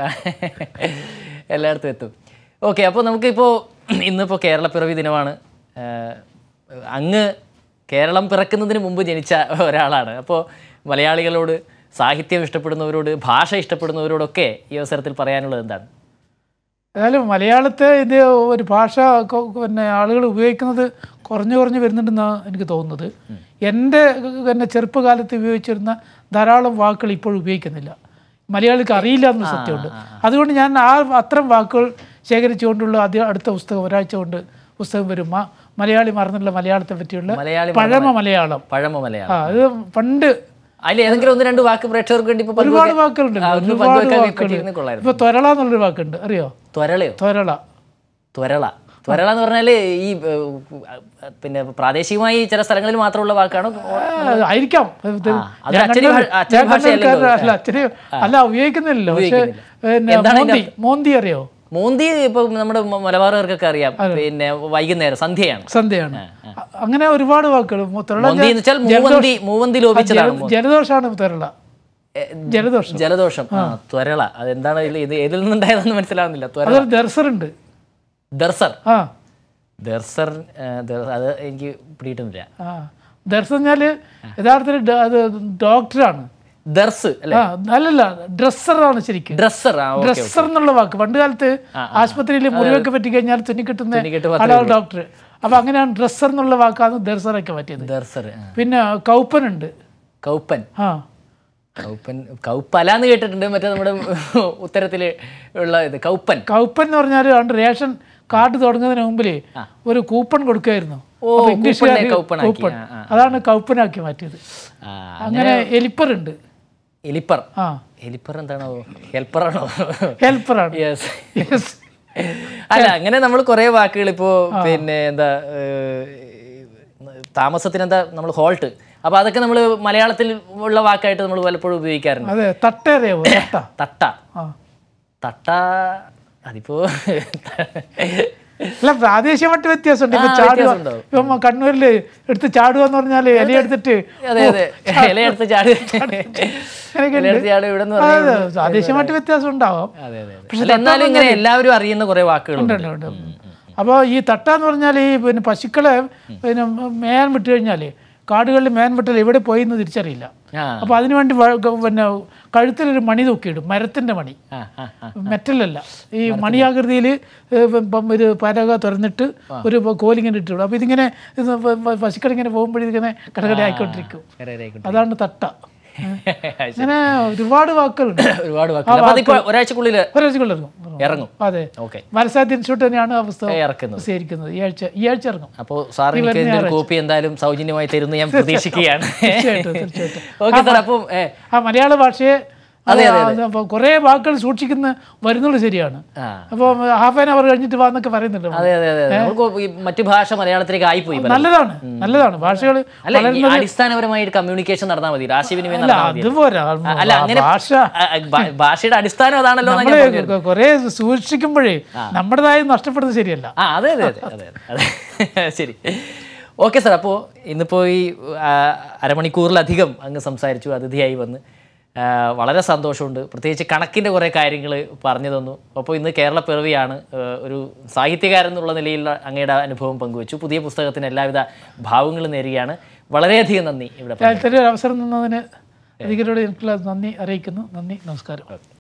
A: എല്ലായിടത്തും എത്തും ഓക്കെ അപ്പോൾ നമുക്കിപ്പോൾ ഇന്നിപ്പോൾ കേരളപ്പിറവി ദിനമാണ് ആഹ് അങ്ങ് കേരളം പിറക്കുന്നതിന് മുമ്പ് ജനിച്ച ഒരാളാണ് അപ്പോൾ മലയാളികളോട് സാഹിത്യം ഇഷ്ടപ്പെടുന്നവരോട് ഭാഷ ഇഷ്ടപ്പെടുന്നവരോടൊക്കെ ഈ അവസരത്തിൽ പറയാനുള്ളത് എന്താണ്
B: ഏതായാലും മലയാളത്തെ ഇത് ഒരു ഭാഷ കൊ- പിന്നെ ആളുകൾ ഉപയോഗിക്കുന്നത് കുറഞ്ഞു കുറഞ്ഞു വരുന്നുണ്ടെന്നാണ് എനിക്ക് തോന്നുന്നത് എൻ്റെ പിന്നെ ചെറുപ്പകാലത്ത് ഉപയോഗിച്ചിരുന്ന ധാരാളം വാക്കുകൾ ഇപ്പോൾ ഉപയോഗിക്കുന്നില്ല മലയാളിക്ക് അറിയില്ല എന്ന സത്യമുണ്ട് അതുകൊണ്ട് ഞാൻ ആ അത്തരം വാക്കുകൾ ശേഖരിച്ചുകൊണ്ടുള്ള ആദ്യ അടുത്ത പുസ്തകം ഒരാഴ്ച കൊണ്ട് പുസ്തകം വരും മ- മലയാളി മറന്നുള്ള മലയാളത്തെ പറ്റിയുള്ള
A: മലയാളി
B: പഴമ മലയാളം
A: പഴമ മലയാളം
B: ആ അത് പണ്ട്
A: അതിൽ ഏതെങ്കിലും ഒന്ന് രണ്ട് വാക്ക് പ്രേക്ഷകർക്ക് വേണ്ടി ഇപ്പോൾ
B: ഒരുപാട് വാക്കുകളുണ്ട് ഒരുപാട്
A: പങ്കുവെക്കാൻ
B: വാക്കുകൾ
A: പറ്റിയിരുന്നെങ്കിൽ കൊള്ളായിരുന്നു
B: ഇപ്പൊ ത്വരള എന്നുള്ളൊരു വാക്കുണ്ട് അറിയോ
A: ത്വരളയോ
B: ത്വരള
A: ത്വരള ത്വരള എന്ന് പറഞ്ഞാൽ ഈ ഏഹ്, പിന്നെ പ്രാദേശികമായി ചില സ്ഥലങ്ങളിൽ മാത്രമുള്ള വാക്കാണോ
B: ആ, ആയിരിക്കാം ഇത്
A: അത്
B: ഞാൻ
A: അച്ചടി
B: കണ്ട-
A: ഭാ- അച്ചടി
B: ഞാൻ കണ്ട
A: ഭാഷയല്ലല്ലോ.
B: ആൾക്കാരുടെ- അല്ല അച്ചടി അല്ല ഉപയോഗിക്കുന്നില്ലല്ലോ പക്ഷെ പിന്നെ
A: എന്താണ്
B: മോന്തി മോന്തി അറിയോ
A: മോന്തി ഇപ്പൊ നമ്മുടെ മ- മലബാറുകാർക്കൊക്കെ അറിയാം പിന്നെ വൈകുന്നേരം സന്ധ്യയാണ്
B: സന്ധ്യയാണ് അ- അങ്ങനെ ഒരുപാട് വാക്കുകൾ മു- ത്വരള
A: മോന്തി എന്ന് വെച്ചാൽ മൂവന്തി മൂവന്തി ലോപിച്ചതാണ്
B: ജല- ജലദോഷമാണ് ത്വരള
A: എ,
B: ജലദോഷം
A: ജലദോഷം ആ ത്വരള അതെന്താണ് ഇതിൽ ഇത് ഏതിൽ നിന്നുണ്ടായതെന്ന് മനസ്സിലാവുന്നില്ല ത്വരള
B: അതൊരു ദർസറുണ്ട്
A: ദർസർ
B: ആ
A: ദർസർ ഏ, ദർ- അത് എനിക്ക് പിടിയിട്ടുന്നില്ല
B: ആ ദർസ് പറഞ്ഞാൽ യഥാർത്ഥത്തിൽ ഡ- അത് ഡോക്ടറാണ്
A: ദർസ് അല്ലെ
B: ആ അല്ലല്ല ഡ്രസ്സറാണ് ശരിക്കും
A: ഡ്രസ്സർ ആ ഓക്കെ
B: ഡ്രസ്സർ എന്നുള്ള വാക്ക് പണ്ട് കാലത്ത് ആശുപത്രിയിൽ മുറിവൊക്കെ പറ്റി കഴിഞ്ഞാൽ തുന്നി കിട്ടുന്ന
A: തുന്നിക്കെട്ട്
B: ആളാണ് ഡോക്ടർ അപ്പൊ അങ്ങനെയാണ് ഡ്രസ്സർ എന്നുള്ള വാക്കാണ് ദർസറൊക്കെ പറ്റിയത്
A: ദർസർ ആ.
B: പിന്നെ കൗപ്പനുണ്ട്
A: കൗപ്പൻ
B: ആ
A: കൗപ്പൻ കൗപ്പല എന്ന് കേട്ടിട്ടുണ്ട് മറ്റേ നമ്മുടെ ഉത്തരത്തിൽ ഉള്ള ഇത് കൗപ്പൻ
B: കൗപ്പൻ എന്ന് പറഞ്ഞാൽ പണ്ട് റേഷൻ കാർഡ് തുടങ്ങുന്നതിന് മുമ്പിൽ ഒരു കൂപ്പൺ കൊടുക്കുമായിരുന്നു
A: ഓ,
B: അപ്പൊ ഇംഗ്ലീഷുകാര്
A: കൂപ്പണിനെ കൗപ്പണാക്കി.
B: കൂപ്പൺ
A: ആ,
B: അതാണ് കൗപ്പനാക്കി മാറ്റിയത്
A: ആ,
B: അങ്ങനെ എലിപ്പറുണ്ട്
A: എലിപ്പർ
B: ആ
A: എലിപ്പർ എന്താണോ ഹെൽപ്പറാണോ
B: ഹെൽപ്പറാണ്
A: യെസ്
B: Yes.
A: അല്ല അങ്ങനെ നമ്മൾ കുറേ വാക്കുകൾ ഇപ്പോൾ പിന്നെ എന്താ ഏഹ്, താമസത്തിന് എന്താ നമ്മൾ ഹോൾട്ട് അപ്പോൾ അതൊക്കെ നമ്മൾ മലയാളത്തിൽ ഉള്ള വാക്കായിട്ട് നമ്മൾ പലപ്പോഴും ഉപയോഗിക്കാറുണ്ട്
B: അതെ തട്ട അറിയാവോ തട്ട
A: തട്ട
B: ആ
A: തട്ട അതിപ്പോ
B: അല്ല പ്രാദേശികമായിട്ട് വ്യത്യാസമുണ്ട് ഇപ്പൊ
A: ആ,
B: ചാടുക
A: വ്യത്യാസമുണ്ടാവും.
B: ഇപ്പൊ കണ്ണൂരിൽ എടുത്ത് ചാടുക എന്ന് പറഞ്ഞാൽ ഇല എടുത്തിട്ട്
A: അതെ അതെ ഇലയെടുത്ത് ചാടി
B: അങ്ങനെയൊക്കെ ഉണ്ട്.
A: ഇലയെടുത്ത് ചാടി ഇവിടെ നിന്ന്
B: അതെ,
A: പറഞ്ഞു
B: അതെ, പ്രാദേശികമായിട്ട് വ്യത്യാസം ഉണ്ടാവാം
A: അതെ അതെ അതെ അല്ല, എന്നാലും ഇങ്ങനെ എല്ലാവരും അറിയുന്ന കുറേ വാക്കുകളുണ്ട്
B: ഉണ്ട്, ഉണ്ട്. അപ്പോൾ ഈ തട്ട എന്ന് പറഞ്ഞാൽ ഈ പിന്നെ പശുക്കളെ പിന്നെ മേയാൻ വിട്ട് കഴിഞ്ഞാൽ കാടുകളിൽ മേയാൻ വിട്ടാൽ എവിടെ പോയി എന്ന് തിരിച്ചറിയില്ല
A: ആ
B: അപ്പോൾ അതിനുവേണ്ടി വ- ഗ- പിന്നെ കഴുത്തിലൊരു മണി തൂക്കിയിടും മരത്തിൻ്റെ മണി
A: ആ ആ ആ
B: മെറ്റലല്ല ഈ മണിയാകൃതിയിൽ ഒരു പലക തുറന്നിട്ട് ഒരു കോലിങ്ങനെ ഇട്ടിടും അപ്പോൾ ഇതിങ്ങനെ ഇത് പ- പ- പശുക്കളിങ്ങനെ പോകുമ്പോഴിങ്ങനെ കടകട ആയിക്കൊണ്ടിരിക്കും
A: ശരി, ശരി, ആയിക്കോട്ടെ.
B: അതാണ് തട്ട അങ്ങനെ ഒരുപാട് വാക്കുകളുണ്ട്
A: ഒരുപാട് വാക്കുകൾ അപ്പോൾ അതിപ്പോൾ ഒരാഴ്ചക്കുള്ളിൽ
B: ഒരാഴ്ചകളിലിറങ്ങും
A: ഇറങ്ങും
B: അതെ
A: ഓക്കെ
B: മത്സരത്തിന് ഇൻസ്റ്റിറ്റ്യൂട്ട് തന്നെയാണ് ആ പുസ്തകം
A: ഇറക്കുന്നത്
B: പ്രസിദ്ധീകരിക്കുന്നത് ഈ ആഴ്ച ഈ ആഴ്ച ഇറങ്ങും
A: അപ്പോൾ സാർ എനിക്ക് ഇതിന്റെ ഒരു കോപ്പി എന്തായാലും സൗജന്യമായി തരുന്നു ഞാൻ പ്രതീക്ഷിക്കുകയാണ്
B: തീർച്ചയായിട്ടും തീർച്ചയായിട്ടും
A: ഓക്കെ സാർ അപ്പം ഏ,
B: ആ മലയാള ഭാഷയെ അപ്പോൾ കുറേ വാക്കുകൾ സൂക്ഷിക്കുന്ന വരുന്നുള്ളൂ ശരിയാണ്
A: ആ
B: അപ്പോൾ ഹാഫ് ആൻ അവർ കഴിഞ്ഞിട്ട് വാ എന്നൊക്കെ പറയുന്നുണ്ട്
A: അതെ അതെ അതെ നമുക്ക് ഈ മറ്റു ഭാഷ മലയാളത്തിലേക്ക് ആയിപ്പോയി പലതും.
B: നല്ലതാണ് നല്ലതാണ് ഭാഷകൾ
A: അല്ല ഈ അടിസ്ഥാനപരമായി കമ്മ്യൂണിക്കേഷൻ നടന്നാൽ മതി ആശയവിനിമയം
B: അല്ല
A: നടന്നാൽ മതി
B: അതുപോരാ
A: അല്ല അങ്ങനെ
B: ഭാഷ
A: ആ, ആ, ഭാ- ഭാഷയുടെ അടിസ്ഥാനം അതാണല്ലോ എന്നാ ഞാൻ
B: നമ്മള്
A: പറഞ്ഞത്.
B: കുറേ സൂക്ഷിക്കുമ്പോഴേ നമ്മുടേതായി നഷ്ടപ്പെടുന്നത് ശരിയല്ല
A: ആ അതെ അതെ അതെ അതെ അതെ ശരി ഓക്കെ സാർ അപ്പോൾ ഇന്നിപ്പോൾ ഈ ആ, അരമണിക്കൂറിലധികം അങ്ങ് സംസാരിച്ചു അതിഥിയായി വന്ന് ആ, വളരെ സന്തോഷമുണ്ട് പ്രത്യേകിച്ച് കണക്കിൻ്റെ കുറേ കാര്യങ്ങൾ പറഞ്ഞു തന്നു അപ്പോൾ ഇന്ന് കേരള പിറവിയാണ് ആ, ഒരു സാഹിത്യകാരൻ എന്നുള്ള നിലയിലുള്ള അങ്ങയുടെ അനുഭവം പങ്കുവച്ചു പുതിയ പുസ്തകത്തിന് എല്ലാവിധ ഭാവങ്ങളും നേരുകയാണ് വളരെയധികം നന്ദി ഇവിടെ
B: ഇത്തരം ഒരു അവസരം തന്നതിന് അധികരോട് എനിക്കുള്ള നന്ദി അറിയിക്കുന്നു നന്ദി നമസ്കാരം